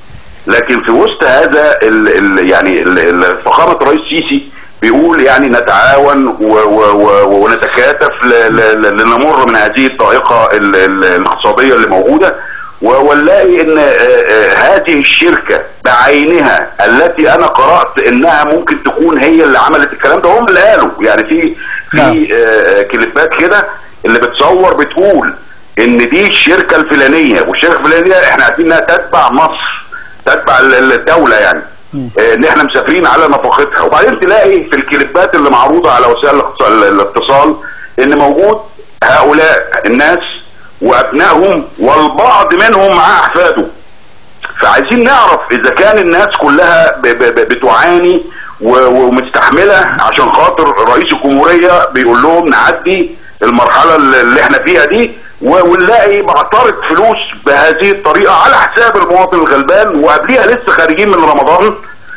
لكن في وسط هذا ال ال يعني ال- ال- فخامه الرئيس السيسي بيقول يعني نتعاون و و و ونتكاتف ل- ل- ل- لنمر من هذه الضائقه ال- ال- الاقتصاديه اللي موجوده و- ونلاقي ان آه، آه، هذه الشركه بعينها التي انا قرات انها ممكن تكون هي اللي عملت الكلام ده هم اللي قالوا يعني في نعم. في آه، كليبات كده اللي بتصور بتقول ان دي الشركه الفلانيه والشركه الفلانيه احنا عارفين انها تتبع مصر تتبع ال- ال- الدوله يعني آه، ان احنا مسافرين على نفقتها وبعدين تلاقي في الكليبات اللي معروضه على وسائل الاقتص- ال- الاتصال ان موجود هؤلاء الناس وابنائهم والبعض منهم مع احفاده فعايزين نعرف اذا كان الناس كلها ب- ب- ب- بتعاني و- ومستحمله عشان خاطر رئيس الجمهوريه بيقول لهم نعدي المرحله اللي اللي احنا فيها دي و- ونلاقي معترض فلوس بهذه الطريقه على حساب المواطن الغلبان وقبليها لسه خارجين من رمضان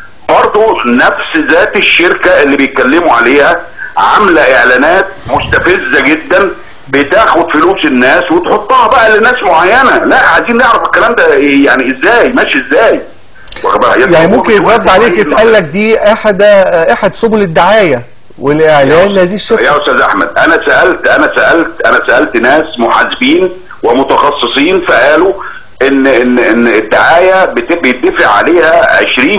برضه نفس ذات الشركه اللي بيتكلموا عليها عامله اعلانات مستفزه جدا بتاخد فلوس الناس وتحطها بقى لناس معينه لا عايزين نعرف الكلام ده يعني ازاي ماشي ازاي واخد بالك؟ يعني هو ممكن مش يترد واحد عليك معين. يتقال لك دي احد احد سبل الدعايه والاعلان لهذه الشركه يا استاذ احمد انا سالت انا سالت انا سالت ناس محاسبين ومتخصصين فقالوا ان ان ان الدعايه بت- بيدفع عليها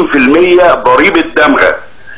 20% ضريبه دمغه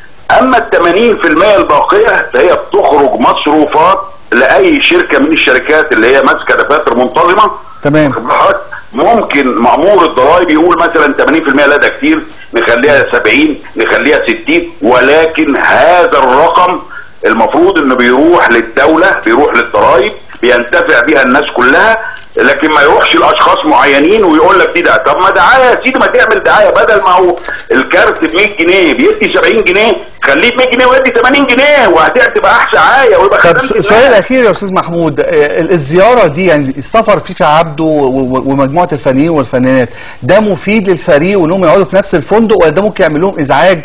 اما ال 80% الباقيه فهي بتخرج مصروفات لاي شركه من الشركات اللي هي ماسكه دفاتر منتظمه تمام. واخد بالك؟ ممكن مأمور الضرائب يقول مثلا 80% لا ده كتير نخليها 70 نخليها 60 ولكن هذا الرقم المفروض انه بيروح للدولة بيروح للضرائب بينتفع بيها الناس كلها لكن ما يروحش لاشخاص معينين ويقول لك دي ده طب ما دعايه يا سيدي ما تعمل دعايه بدل ما هو الكارت ب 100 جنيه بيدي 70 جنيه خليه ب 100 جنيه ويدي 80 جنيه وهتبقى احسن عايه ويبقى طب خدمت س- الناس. السؤال الاخير يا استاذ محمود آه، الزياره دي يعني السفر فيه في عبده و- و- ومجموعه الفنانين والفنانات ده مفيد للفريق وانهم يقعدوا في نفس الفندق ولا ده ممكن يعمل لهم ازعاج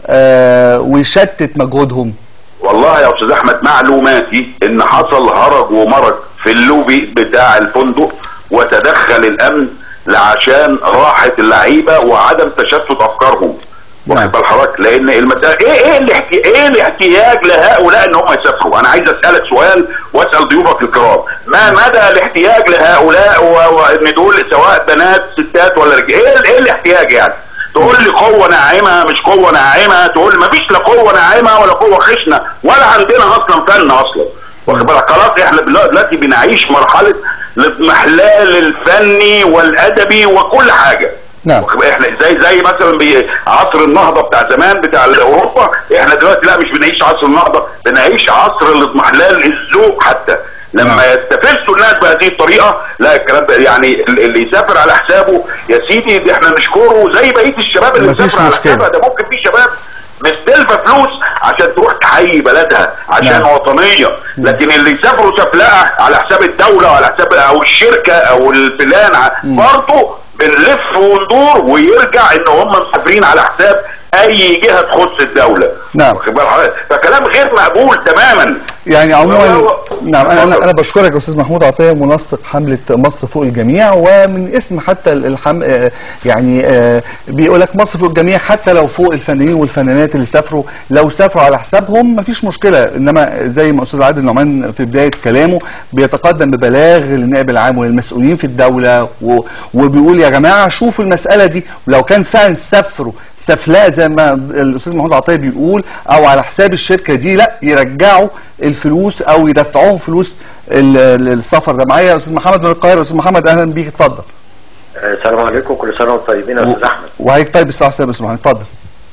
آه، ويشتت مجهودهم والله يا استاذ احمد معلوماتي ان حصل هرج ومرج في اللوبي بتاع الفندق وتدخل الامن لعشان راحه اللعيبه وعدم تشتت افكارهم نعم. واخد بال حضرتك لان المسألة ايه ايه الاحتي... ايه الاحتياج لهؤلاء ان هم يسافروا انا عايز اسالك سؤال واسال ضيوفك الكرام ما مدى الاحتياج لهؤلاء و- وان دول سواء بنات ستات ولا رجال ايه ايه الاحتياج يعني تقول لي قوه ناعمه مش قوه ناعمه تقول ما فيش لا قوه ناعمه ولا قوه خشنه ولا عندنا اصلا فن اصلا واخد بالك خلاص احنا دلوقتي دلوقتي بنعيش مرحله الاضمحلال الفني والادبي وكل حاجه نعم. واخد بالك؟ احنا زي زي مثلا بي- عصر النهضه بتاع زمان بتاع اوروبا احنا دلوقتي لا مش بنعيش عصر النهضه بنعيش عصر الاضمحلال الذوق حتى لما يستفزوا الناس بهذه الطريقه لا الكلام ده يعني ال- اللي يسافر على حسابه يا سيدي دي احنا نشكره زي بقيه الشباب اللي مفيش مسافر على مشكلة. حسابها ده ممكن في شباب مستلفه فلوس عشان تروح تحيي بلدها عشان نعم. وطنيه لكن اللي يسافروا سفلقه على حساب الدوله وعلى حساب او الشركه او الفلان ع- برضه بنلف وندور ويرجع ان هم مسافرين على حساب اي جهه تخص الدوله نعم. واخد بال حضرتك؟ فكلام غير مقبول تماما يعني عموما هو- نعم انا انا اتفضل. انا بشكرك يا استاذ محمود عطيه منسق حمله مصر فوق الجميع ومن اسم حتى الحم آه، يعني آه، بيقول لك مصر فوق الجميع حتى لو فوق الفنانين والفنانات اللي سافروا لو سافروا على حسابهم مفيش مشكله انما زي ما استاذ عادل نعمان في بدايه كلامه بيتقدم ببلاغ للنائب العام وللمسؤولين في الدوله و- وبيقول يا جماعه شوفوا المساله دي ولو كان فعلا سافروا سفلاء زي ما الاستاذ محمود عطيه بيقول او على حساب الشركه دي لا يرجعوا الفلوس او يدفعوهم فلوس ال- ال- السفر ده معايا يا استاذ محمد من القاهره استاذ محمد اهلا بيك اتفضل السلام عليكم كل سنه وانتم طيبين يا استاذ احمد وهيك طيب الساعه 7 يا استاذ محمد اتفضل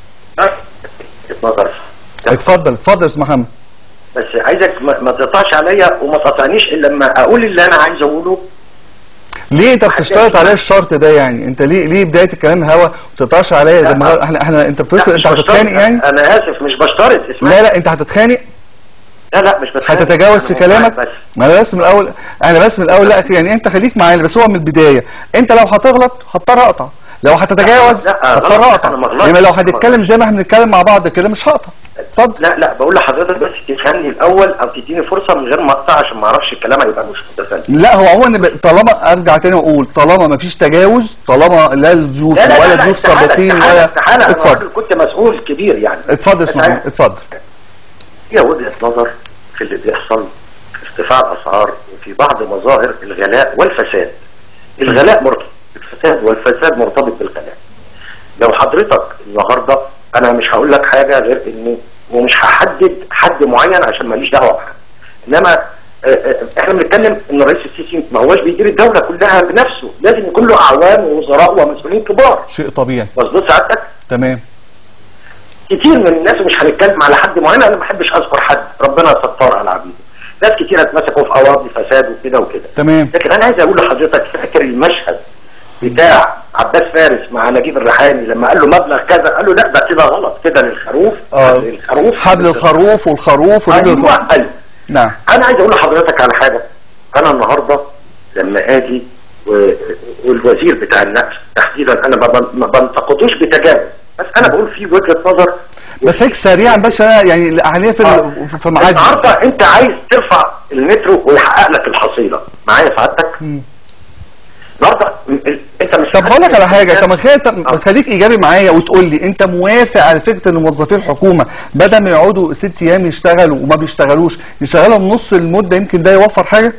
نظر اتفضل اتفضل يا استاذ محمد بس عايزك ما ما تقطعش عليا وما تقطعنيش الا لما اقول اللي انا عايز اقوله ليه انت بتشترط عليا الشرط ده يعني انت ليه ليه بدايه الكلام هوا ما تقطعش عليا لا. لما احنا احنا انت بتصل لا، انت مش بشترط. هتتخانق يعني انا اسف مش بشترط اسمع لا لا انت هتتخانق لا لا مش بتخانق. هتتجاوز في أنا معاك كلامك بس ما انا بس من الاول انا بس من الاول لا يعني انت خليك معايا بس هو من البدايه انت لو هتغلط هضطر اقطع لو هتتجاوز لا، لا، هضطر غلط. اقطع أنا ما غلطتش. يعني لو ما هنتكلم غلطتش. زي ما احنا بنتكلم مع بعض كده مش هقطع اتفضل لا لا بقول لحضرتك بس تفهمني الاول او تديني فرصه من غير ما اقطع عشان ما اعرفش الكلام هيبقى مش متفاهم لا هو عموما ب- طالما ارجع تاني واقول طالما ما فيش تجاوز طالما لا الضيوف لا لا ولا لا ضيوف استحالة، سابقين استحالة، ولا استحالة انا اتفضل راجل كنت مسؤول كبير يعني اتفضل يا استاذ أنا- محمد اتفضل هي وجهة نظر في اللي بيحصل في ارتفاع الأسعار وفي بعض مظاهر الغلاء والفساد الغلاء مرتبط بالفساد والفساد مرتبط بالغلاء لو حضرتك النهارده انا مش هقول لك حاجه غير اني ومش هحدد حد معين عشان ماليش دعوه بحد انما آه، آه، احنا بنتكلم ان الرئيس السيسي ما هوش بيدير الدوله كلها بنفسه لازم يكون له اعوان ووزراء ومسؤولين كبار شيء طبيعي مظبوط سعادتك تمام كتير من الناس مش هنتكلم على حد معين انا ما بحبش اذكر حد ربنا ستار على عبيده ناس كتير اتمسكوا في قواضي فساد وكده وكده تمام لكن انا عايز اقول لحضرتك فاكر المشهد بتاع عباس فارس مع نجيب الريحاني لما قال له مبلغ كذا قال له لا ده كده غلط كده للخروف اه للخروف حبل الخروف والخروف ورجل ايوه الخروف أيوة. نعم انا عايز اقول لحضرتك على حاجه انا النهارده لما اجي و- والوزير بتاع النقل تحديدا انا ما بن- ما بنتقدوش بتجاوز بس انا بقول في وجهه نظر بس هيك سريعا باشا يعني الاهليه في آه. ال- في ميعاد النهارده انت عايز ترفع المترو ويحقق لك الحصيله معايا سعادتك؟ النهارده ال- انت مش طب هقول لك على حاجه طب ما خليك آه. طب خليك ايجابي معايا وتقول لي انت موافق على فكره ان موظفي الحكومه بدل ما يقعدوا ست ايام يشتغلوا وما بيشتغلوش يشتغلهم نص المده يمكن ده يوفر حاجه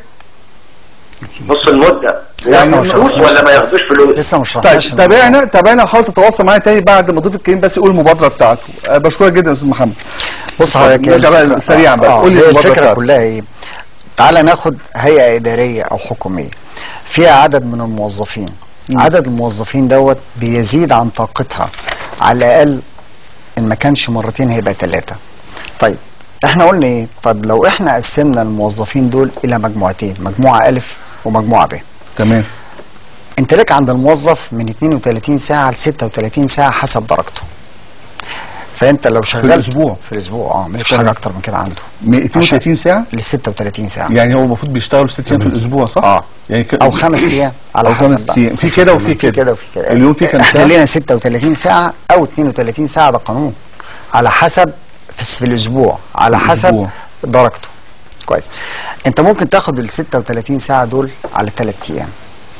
نص المده يعني يعني مش فلوس ولا ما ياخدوش فلوس؟ لسه مش طيب رحناش تابعنا تابعنا وحاول تتواصل معايا تاني بعد ما ضيف الكريم بس يقول المبادره بتاعته أه بشكرك جدا يا استاذ محمد بص حضرتك نرجع بقى الفكرة- سريعا بقى. آه، قول لي هي المبادرة الفكره بتاعتك. كلها ايه تعالى ناخد هيئه اداريه او حكوميه فيها عدد من الموظفين عدد الموظفين دوت بيزيد عن طاقتها على الاقل ان ما كانش مرتين هيبقى ثلاثه طيب احنا قلنا ايه طب لو احنا قسمنا الموظفين دول الى مجموعتين مجموعه الف ومجموعه ب تمام انت لك عند الموظف من 32 ساعه ل 36 ساعه حسب درجته فانت لو شغال الأسبوع. في الاسبوع اه مالكش تمام. حاجه اكتر من كده عنده 32 ساعه ل 36 ساعه يعني هو المفروض بيشتغل ست ايام في الاسبوع صح؟ اه يعني ك... او خمس ايام على أو حسب خمس بقى. أيام. في كده وفي في كده. كده وفي كده اليوم فيه كام احنا ساعة؟ لينا 36 ساعه او 32 ساعه ده قانون على حسب في, الس- في الاسبوع على حسب الأسبوع. درجته كويس انت ممكن تاخد ال 36 ساعه دول على ثلاث ايام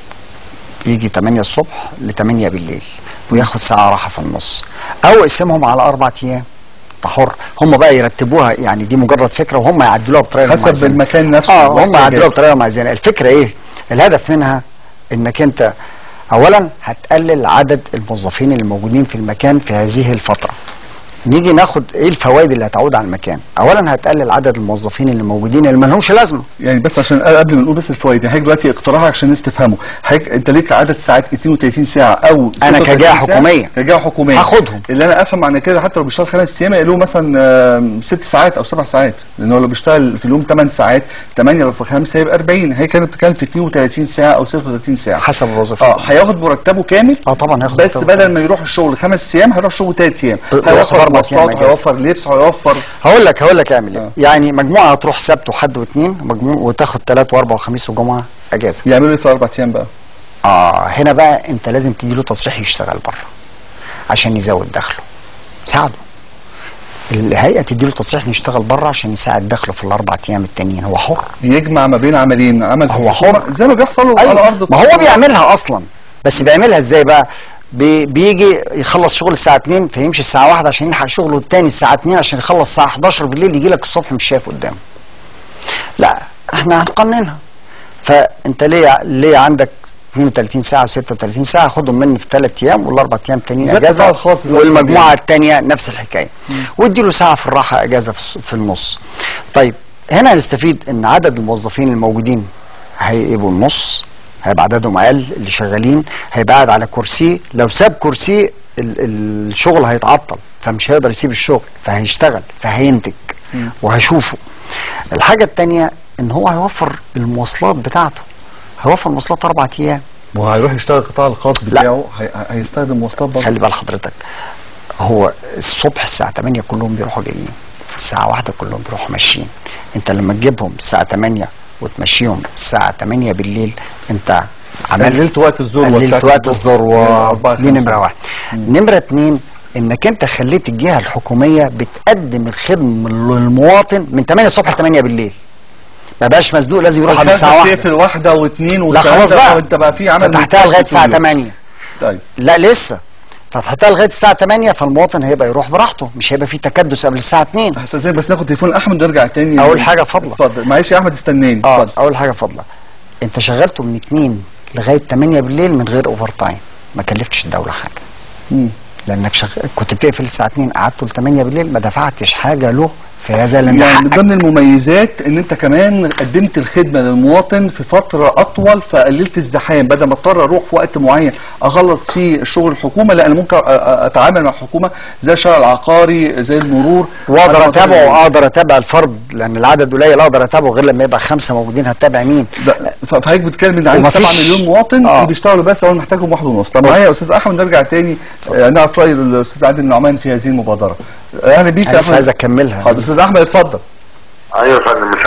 يجي 8 الصبح ل 8 بالليل وياخد ساعه راحه في النص او اقسمهم على اربع ايام انت حر هم بقى يرتبوها يعني دي مجرد فكره وهم يعدلوها بطريقه حسب هم عايزينها. المكان نفسه اه هم واحتياجاته. يعدلوها بطريقه هم عايزينها الفكره ايه الهدف منها انك انت اولا هتقلل عدد الموظفين اللي موجودين في المكان في هذه الفتره نيجي ناخد ايه الفوائد اللي هتعود على المكان اولا هتقلل عدد الموظفين اللي موجودين اللي ما لهمش لازمه يعني بس عشان قبل ما نقول بس الفوائد يعني حضرتك دلوقتي اقتراحك عشان الناس تفهمه حضرتك انت ليك عدد ساعات 32 ساعه او أنا 36 كجهة ساعة؟ حكومية. كجهه حكوميه هاخدهم. اللي انا افهم معنى كده حتى لو بيشتغل خمس ايام يقولوا مثلا آم، ست ساعات او سبع ساعات لان هو لو بيشتغل في اليوم 8 ساعات 8 في 5 هيبقى 40 هي كانت بتتكلم في 32 ساعه او 36 ساعه حسب الوظيفه اه هياخد مرتبه كامل اه طبعا هياخد بس مرتبه بدل ما يروح الشغل خمس ايام هيروح الشغل ثلاث ايام هياخد هيوفر أربع أيام مواصلات أجازة. هيوفر لبس هيوفر هقول لك هقول لك اعمل ايه آه. يعني مجموعه هتروح سبت وحد واثنين مجموعه وتاخد ثلاث واربع وخميس وجمعه اجازه يعملوا ايه في اربع ايام بقى؟ اه هنا بقى انت لازم تديله تصريح يشتغل بره عشان يزود دخله ساعده الهيئه تديله تصريح انه يشتغل بره عشان يساعد دخله في الاربع ايام التانيين هو حر يجمع ما بين عملين عمل في هو الحكومة حر. زي ما بيحصل على ارض ما هو بيعملها اصلا بس بيعملها ازاي بقى بي بيجي يخلص شغل الساعه 2 فيمشي الساعه 1 عشان يلحق شغله التاني الساعه 2 عشان يخلص الساعه 11 بالليل يجي لك الصبح مش شايف قدامه لا احنا هنقننها فانت ليه ليه عندك 32 ساعه و36 ساعه خدهم مني في ثلاث ايام والاربع ايام تانيين زي القطاع اجازه الخاص دلوقتي والمجموعه بيعمل. الثانيه نفس الحكايه وادي له ساعه في الراحه اجازه في في النص طيب هنا هنستفيد ان عدد الموظفين الموجودين هيبقوا النص هيبقى عددهم اقل اللي شغالين هيبقى قاعد على كرسي لو ساب كرسي ال- الشغل هيتعطل فمش هيقدر يسيب الشغل فهيشتغل فهينتج وهشوفه الحاجه الثانيه ان هو هيوفر المواصلات بتاعته هيوفر مواصلات اربع ايام وهيروح يشتغل القطاع الخاص بتاعه هي- هيستخدم مواصلات برضه خلي بال حضرتك هو الصبح الساعة 8 كلهم بيروحوا جايين الساعة واحدة كلهم بيروحوا ماشيين انت لما تجيبهم الساعة 8 وتمشيهم الساعة 8 بالليل انت عملت قللت وقت الذروة قللت بتاعت وقت الظهر. الذروة أربعة دي خمسة. نمرة واحد نمرة اتنين انك انت خليت الجهة الحكومية بتقدم الخدمة للمواطن من 8 الصبح ل 8 بالليل ما بقاش مزنوق لازم يروح قبل الساعة واحدة تقفل واحدة واثنين لا خلاص بقى انت بقى في عمل فتحتها مفتوح لغاية الساعة طول اليوم. 8 طيب لا لسه فتحتها لغايه الساعه 8 فالمواطن هيبقى يروح براحته مش هيبقى فيه تكدس قبل الساعه 2 استاذن بس ناخد تليفون احمد ونرجع تاني أول حاجة فضلك. اتفضل معلش يا احمد استناني اه اتفضل اول حاجه فضلا انت شغلته من 2 لغايه 8 بالليل من غير اوفر تايم ما كلفتش الدوله حاجه مم. لانك شغ... كنت بتقفل الساعه 2 قعدته ل 8 بالليل ما دفعتش حاجه له في هذا لان يعني من حقك. ضمن المميزات ان انت كمان قدمت الخدمه للمواطن في فتره اطول فقللت الزحام بدل ما اضطر اروح في وقت معين اخلص فيه شغل الحكومه لا انا ممكن أ- أ- اتعامل مع الحكومه زي الشارع العقاري زي المرور واقدر على مدار اتابعه اليوم. واقدر اتابع الفرد لان العدد قليل اقدر اتابعه غير لما يبقى خمسه موجودين هتابع مين ده- ف- فحضرتك بتتكلم ان عندك 7 ومفيش- مليون مواطن آه. اللي بيشتغلوا بس اول محتاجهم واحد ونص طب معايا يا استاذ احمد نرجع تاني آه، نعرف راي الاستاذ عادل النعمان في هذه المبادره اهلا بيك انا يا لسه احمد عايز اكملها حاضر استاذ احمد اتفضل ايوه يا فندم مساء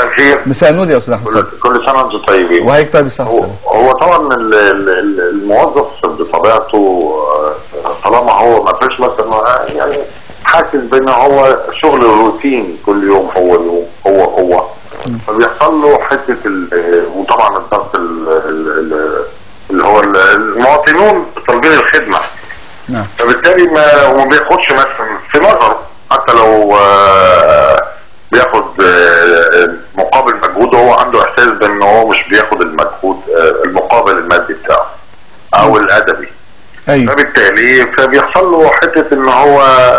مساء الخير مساء النور يا استاذ احمد كل, اتفضل كل سنه وانتم طيبين وهيك طيب يا استاذ هو, حسام هو طبعا ال- ال- ال- الموظف بطبيعته آه، طالما هو ما فيش مثلا يعني حاسس بان هو شغل روتين كل يوم هو يوم هو هو فبيحصل له حته ال- وطبعا الضغط ال- ال- ال- اللي هو ال- المواطنون طالبين الخدمه نعم فبالتالي ما ما بياخدش مثلا في نظره حتى لو آه، بياخد آه، مقابل مجهوده هو عنده احساس بان هو مش بياخد المجهود آه، المقابل المادي بتاعه او الادبي ايوه فبالتالي فبيحصل له حته ان هو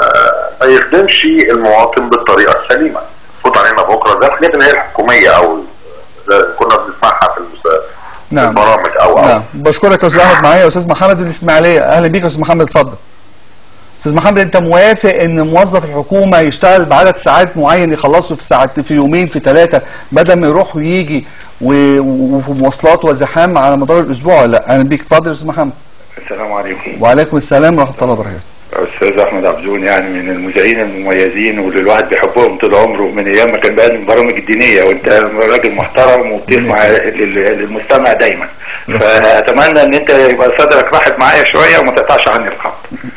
ما يخدمش المواطن بالطريقه السليمه فوت علينا بكره ده الحاجات اللي هي الحكوميه او زي كنا بنسمعها في المس- في نعم. البرامج او او نعم بشكرك يا استاذ احمد معايا يا استاذ محمد من الاسماعيليه اهلا بيك يا استاذ محمد اتفضل استاذ محمد انت موافق ان موظف الحكومه يشتغل بعدد ساعات معين يخلصه في ساعات في يومين في ثلاثه بدل ما يروح ويجي و- وفي مواصلات وزحام على مدار الاسبوع ولا لا اهلا بيك اتفضل يا استاذ محمد السلام عليكم وعليكم السلام ورحمه الله وبركاته استاذ احمد عبدون يعني من المذيعين المميزين واللي الواحد بيحبهم طول عمره من ايام ما كان بيقدم البرامج الدينيه وانت راجل محترم وبتسمع لل- للمستمع دايما فاتمنى ان انت يبقى صدرك راحت معايا شويه وما تقطعش عني الخط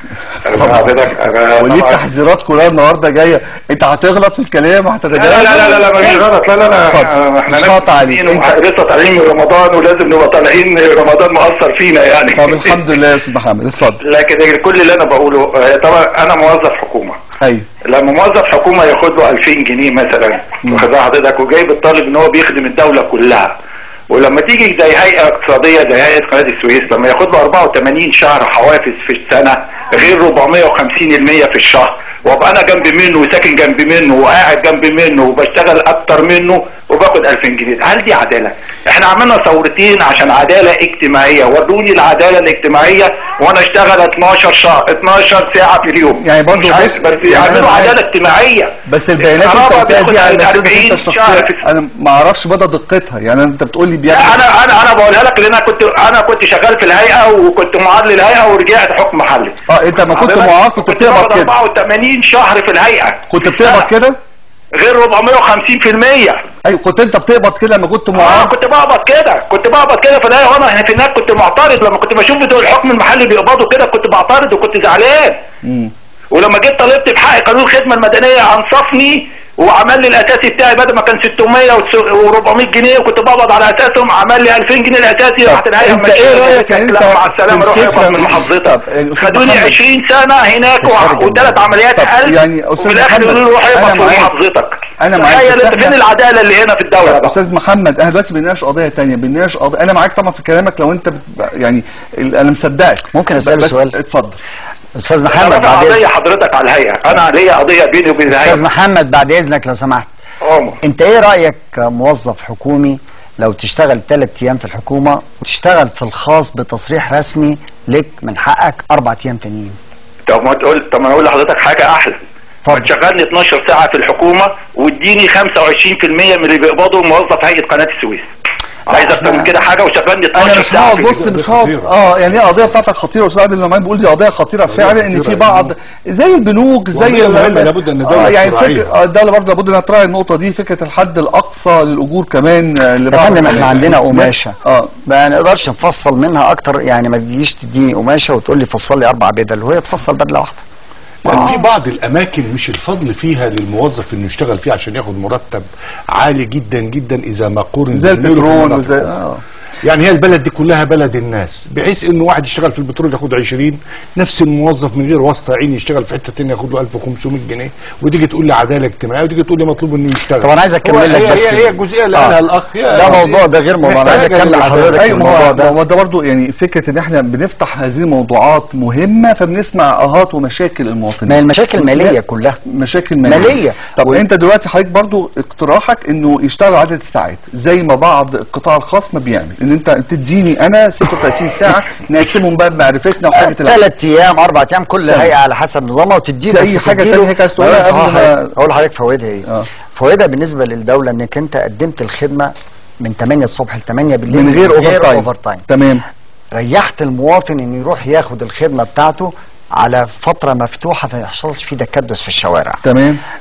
أنا حضرتك أنا وليه طبعاً- التحذيرات كلها النهارده جايه انت هتغلط في الكلام لا وهتتجاوز لا لا لا لا ما فيش غلط لا لا لا اتفضل. احنا مش ناس هقطع عليك. مسلمين انت- لسه طالعين من رمضان ولازم نبقى طالعين رمضان مؤثر فينا يعني طب الحمد لله يا استاذ محمد اتفضل لكن كل اللي انا بقوله آه، طبعا انا موظف حكومه ايوه لما موظف حكومه ياخد له 2000 جنيه مثلا واخد بال حضرتك وجايب الطالب ان هو بيخدم الدوله كلها ولما تيجي زي هيئه اقتصاديه زي هيئه قناه السويس لما ياخد له 84 شهر حوافز في السنه غير 450 المية في الشهر وابقى انا جنب منه وساكن جنب منه وقاعد جنب منه وبشتغل اكتر منه وباخد 2000 جنيه هل دي عداله؟ احنا عملنا ثورتين عشان عداله اجتماعيه وروني العداله الاجتماعيه وانا اشتغل 12 شهر 12 ساعه في اليوم يعني برضه مش عارف، بص، بس يعني أنا يعملوا معاك. عداله اجتماعيه بس البيانات اللي انت الكهرباء قلتها دي بياخد على مسيرتك انت 40 شهر الشخصيه في انا ما اعرفش مدى دقتها يعني انت بتقول لي لا بيعمل انا انا انا بقولها لك لان انا كنت انا كنت شغال في الهيئه وكنت معاد للهيئه ورجعت حكم محلي اه انت ما كنت حضرتك معاق كنت بتقبض باخد كده 84 شهر في الهيئه كنت بتقبض كده غير 450% ايوه كنت انت بتقبض كده لما كنت اه معاق كنت بقبض كده كنت بقبض كده في الهيئه وانا في هناك كنت معترض لما كنت بشوف بتوع الحكم المحلي بيقبضوا كده كنت بعترض وكنت زعلان ولما جيت طالبت بحق قانون الخدمه المدنيه انصفني وعمل لي الاساسي بتاعي بدل ما كان 600 و400 جنيه وكنت بقبض على اساسهم عمل لي 2000 جنيه الاساسي راحت الهيئه انت ايه مشيت. رايك يعني لا، انت مع السلامه في روح الفكرة اقبض من محافظتك طب، أستاذ خدوني محمد. 20 سنه هناك استشاري جدا. وثلاث عمليات طب، قلب يعني أستاذ وفي الاخر محمد، يقولوا لي روح أنا اقبض في معاك. محافظتك أنا معاك، تخيل بس انت إحنا- فين العداله اللي هنا في الدوله بقى استاذ محمد احنا دلوقتي بنناقش قضيه تانية بنناقش قضيه انا معاك طبعا في كلامك لو انت بت... يعني ال- انا مصدقك ممكن أسأله بس سؤال؟ اتفضل استاذ انا محمد رافع بعد قضيه اذنك حضرتك على الهيئه انا ليا قضيه بيني وبين استاذ الهيئه محمد بعد اذنك لو سمحت عمر انت ايه رايك كموظف حكومي لو تشتغل ثلاث ايام في الحكومه وتشتغل في الخاص بتصريح رسمي لك من حقك اربع ايام تانيين طب ما تقول طب ما انا اقول لحضرتك حاجه احلى ما اتفضل. تشغلني 12 ساعه في الحكومه واديني 25% من اللي بيقبضه موظف هيئه قناه السويس عايز اكتر من كده حاجه وشغلني 12 انا مش ساعه هقعد في بص اليوم. مش هقعد خطيرة. اه يعني هي القضيه بتاعتك خطيره واستاذ عادل لما بيقول دي قضيه خطيره فعلا ان في خطيرة بعض زي البنوك زي وقضية ال- مهمة، لابد أن الدولة اه يعني تراعيها. فكره آه، الدوله برضه لابد انها تراعي النقطه دي فكره الحد الاقصى للاجور كمان آه، يا لبعض فندم احنا الحالات. عندنا قماشه اه ما نقدرش نفصل منها اكتر يعني ما تجيش تديني قماشه وتقول لي فصل لي اربع بدل وهي تفصل بدله واحده لأن في بعض الأماكن مش الفضل فيها للموظف إنه يشتغل فيها عشان ياخد مرتب عالي جدا جدا إذا ما قورن زي بزميله في البترول المناطق وزي- الأخرى. آه. يعني هي البلد دي كلها بلد الناس بحيث انه واحد يشتغل في البترول ياخد 20 نفس الموظف من غير واسطه عين يشتغل في حته تانية ياخد له 1500 جنيه وتيجي تقول لي عداله اجتماعيه وتيجي تقول لي مطلوب انه يشتغل طب أنا عايز أكمل هو لك هي- بس هي هي الجزئيه اللي قالها الاخ يا ده دي موضوع ده غير موضوع. أنا عايز محتاجة أكمل للعدالة. لحضرتك ايوه ما الموضوع هو ده. ما هو ده برضه يعني فكره ان احنا بنفتح هذه الموضوعات مهمه فبنسمع اهات ومشاكل المواطنين ما هي المشاكل ماليه كلها مشاكل ماليه, مالية. طب و- انت دلوقتي حضرتك برضو اقتراحك انه يشتغل عدد الساعات زي ما بعض القطاع الخاص ما بيعمل ان انت تديني انا 36 ساعه نقسمهم بقى بمعرفتنا وحاجه العمل. ثلاث ايام اربع ايام كل تمام. هيئه على حسب نظامها وتديه في بس أي حاجة تديله- تانية هيك عايز تقولها بس قبل هقول ما- لحضرتك- اقول لحضرتك فوائدها ايه آه. فوائدها بالنسبه للدوله انك انت قدمت الخدمه من 8 الصبح ل 8 بالليل من غير اوفر تايم اوفر تايم تمام ريحت المواطن انه يروح ياخد الخدمه بتاعته على فتره مفتوحه فما يحصلش فيه تكدس في الشوارع تمام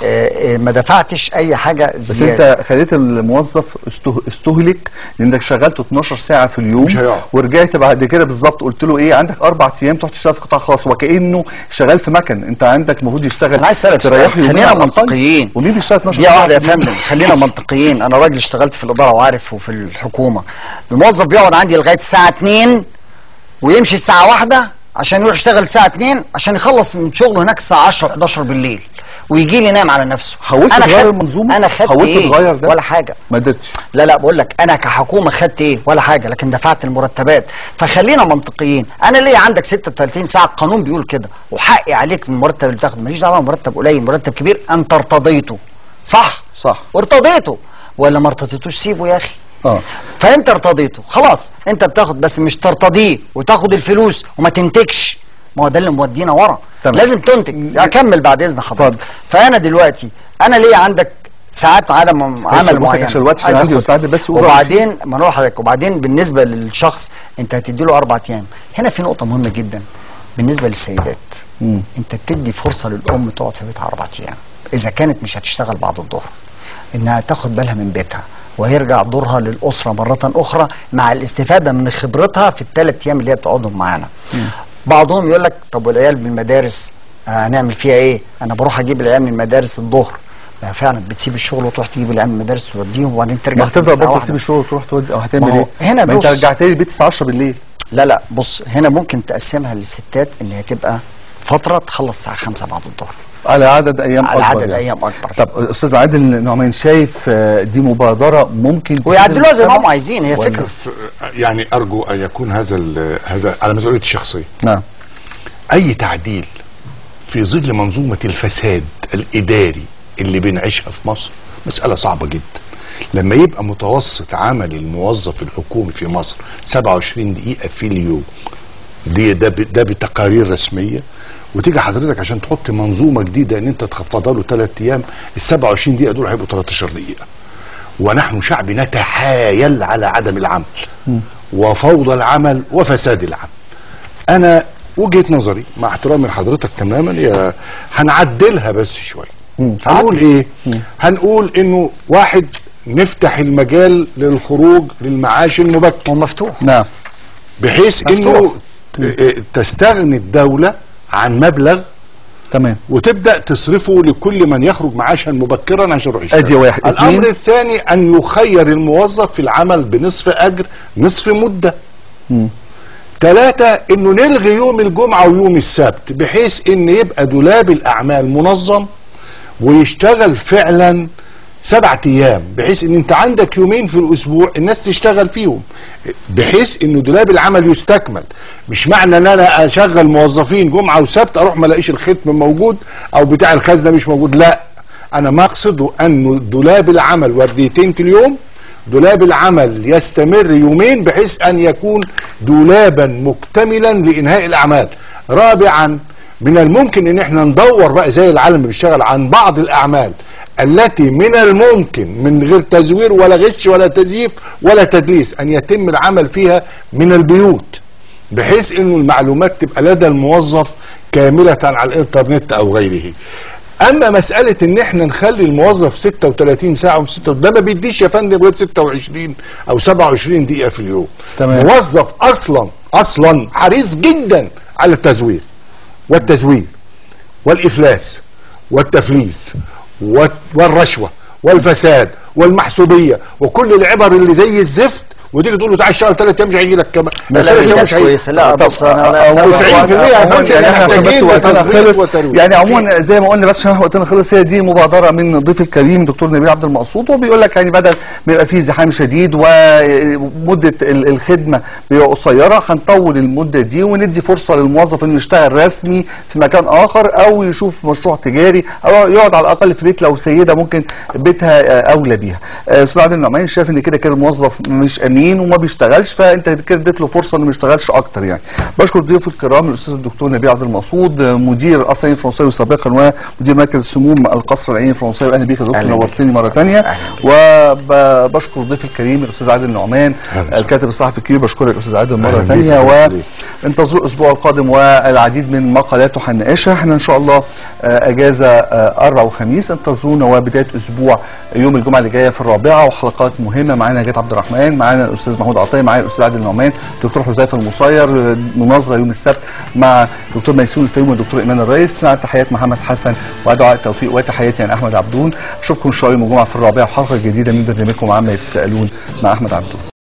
آه، آه، ما دفعتش اي حاجه بس زياده انت خليت الموظف استه- استهلك لانك شغلته 12 ساعه في اليوم مش هيقعد. ورجعت بعد كده بالظبط قلت له ايه عندك اربع ايام تروح تشتغل في قطاع خاص وكانه شغال في مكن انت عندك المفروض يشتغل انا عايز اسالك سؤال تريح له يومين خلينا على الأقل. منطقيين ومين بيشتغل 12 دقيقة ساعه واحده يا في اليوم؟ فندم خلينا منطقيين انا راجل اشتغلت في الاداره وعارف وفي الحكومه الموظف بيقعد عندي لغايه الساعه 2 ويمشي الساعه واحدة عشان يروح يشتغل الساعه 2 عشان يخلص من شغله هناك الساعه 10 11 بالليل ويجي لي ينام على نفسه حاولت انا تغير خدت المنظومة؟ انا خدت حاولت ايه تغير ده؟ ولا حاجه ما قدرتش لا لا بقول لك انا كحكومه خدت ايه ولا حاجه لكن دفعت المرتبات فخلينا منطقيين انا ليه عندك 36 ساعه القانون بيقول كده وحقي عليك من المرتب اللي بتاخده ماليش دعوه مرتب قليل مرتب كبير انت ارتضيته صح صح. وارتضيته ولا ما ارتضيتوش سيبه يا اخي اه فانت ارتضيته خلاص انت بتاخد بس مش ترتضيه وتاخد الفلوس وما تنتجش ما هو ده اللي مودينا ورا تمام. لازم تنتج اكمل بعد اذن حضرتك اتفضل. فانا دلوقتي انا ليه عندك ساعات عدم عمل بص معين عشان الوقت عايز عندي أخد. وساعات بس قول وبعدين ما نروح لحضرتك وبعدين بالنسبه للشخص انت هتدي له اربع ايام هنا في نقطه مهمه جدا بالنسبه للسيدات مم. انت بتدي فرصه للام تقعد في بيتها اربع ايام اذا كانت مش هتشتغل بعد الظهر انها تاخد بالها من بيتها ويرجع دورها للاسره مره اخرى مع الاستفاده من خبرتها في الثلاث ايام اللي هي بتقعدهم معانا بعضهم يقول لك طب والعيال بالمدارس آه، هنعمل فيها ايه انا بروح اجيب العيال من المدارس الظهر ما فعلا بتسيب الشغل وتروح تجيب العيال من المدارس توديهم وبعدين ترجع ما هتفضل الساعة برضه واحدة. تسيب الشغل وتروح تودي او هتعمل ما هو ايه؟ هنا ما انت بص. رجعت لي البيت الساعه 10 بالليل لا لا بص هنا ممكن تقسمها للستات ان هي تبقى فتره تخلص الساعه 5 بعد الظهر على عدد ايام على اكبر عدد يعني. ايام اكبر طب استاذ عادل نعمان شايف آه، دي مبادره ممكن تفيد ويعدلوها زي ما هم المجتمع؟ عايزين هي وأنا فكره في- يعني ارجو ان يكون هذا ال- هذا على مسؤوليتي الشخصيه نعم اي تعديل في ظل منظومه الفساد الاداري اللي بنعيشها في مصر مساله صعبه جدا لما يبقى متوسط عمل الموظف الحكومي في مصر 27 دقيقه في اليوم دي ده ب- ده بتقارير رسميه وتيجي حضرتك عشان تحط منظومه جديده ان انت تخفضها له ثلاث ايام ال 27 دقيقه دول هيبقوا 13 دقيقه ونحن شعب نتحايل على عدم العمل وفوضى العمل وفساد العمل انا وجهه نظري مع احترامي لحضرتك تماما هي هنعدلها بس شويه هنقول ايه هنقول انه واحد نفتح المجال للخروج للمعاش المبكر ومفتوح نعم بحيث انه مفتوح. ت- اه تستغني الدوله عن مبلغ تمام وتبدا تصرفه لكل من يخرج معاشا مبكرا عشان يروح يشتغل أدي واحد. الامر اتنين. الثاني ان يخير الموظف في العمل بنصف اجر نصف مده ثلاثة انه نلغي يوم الجمعة ويوم السبت بحيث ان يبقى دولاب الاعمال منظم ويشتغل فعلا سبعة ايام بحيث ان انت عندك يومين في الاسبوع الناس تشتغل فيهم بحيث ان دولاب العمل يستكمل مش معنى ان انا اشغل موظفين جمعة وسبت اروح ما الاقيش الختم موجود او بتاع الخزنة مش موجود لا انا ما اقصده انه دولاب العمل ورديتين في اليوم دولاب العمل يستمر يومين بحيث ان يكون دولابا مكتملا لانهاء الاعمال رابعا من الممكن ان احنا ندور بقى زي العالم اللي بيشتغل عن بعض الاعمال التي من الممكن من غير تزوير ولا غش ولا تزييف ولا تدليس ان يتم العمل فيها من البيوت بحيث انه المعلومات تبقى لدى الموظف كاملة على الانترنت او غيره اما مسألة ان احنا نخلي الموظف 36 ساعة و 6 ده ما بيديش يا فندم غير 26 او 27 دقيقة في اليوم تمام. موظف اصلا اصلا حريص جدا على التزوير والتزوير والافلاس والتفليس وال- والرشوه والفساد والمحسوبيه وكل العبر اللي زي الزفت وتيجي تقول له تعالى اشتغل ثلاث ايام مش هيجي لك كمان لا لا في ناس كويسه لا بص انا لا- 90% يا فندم يعني احنا عشان بس محتاجين وقتنا تظبيط خلص وترويج. يعني عموما زي ما قلنا بس عشان وقتنا خلص هي دي مبادره من ضيف الكريم دكتور نبيل عبد المقصود وبيقول لك يعني بدل ما يبقى فيه زحام شديد ومده ال- الخدمه بيبقى قصيره هنطول المده دي وندي فرصه للموظف انه يشتغل رسمي في مكان اخر او يشوف مشروع تجاري او يقعد على الاقل في بيت لو سيده ممكن بيتها آه، اولى بيها. آه، استاذ عادل النعمان شايف ان كده كده الموظف مش امين سنين وما بيشتغلش فانت كده اديت له فرصه انه ما يشتغلش اكتر يعني بشكر ضيوف الكرام الاستاذ الدكتور نبيل عبد المقصود مدير القصر العيني الفرنساوي سابقا ومدير مركز السموم القصر العيني الفرنساوي اهلا بيك يا دكتور أهلا بيك. نورتني مره ثانيه وبشكر ضيف الكريم الاستاذ عادل نعمان أهلا. الكاتب الصحفي الكبير بشكرك استاذ عادل مره أهلا بيك. ثانيه أهلا بيك. وانتظروا الاسبوع القادم والعديد من مقالاته هنناقشها احنا ان شاء الله آه، اجازه آه، اربع وخميس انتظرونا وبدايه اسبوع يوم الجمعه اللي جايه في الرابعه وحلقات مهمه معانا نجاة عبد الرحمن معانا الاستاذ محمود عطيه معايا الاستاذ عادل نعمان دكتور حذيفه المصير آه، مناظره يوم السبت مع دكتور ميسون الفيوم والدكتور ايمان الرئيس مع تحيات محمد حسن ودعاء التوفيق وتحياتي انا احمد عبدون اشوفكم ان شاء الله يوم الجمعه في الرابعه وحلقه جديده من برنامجكم عما يتساءلون مع احمد عبدون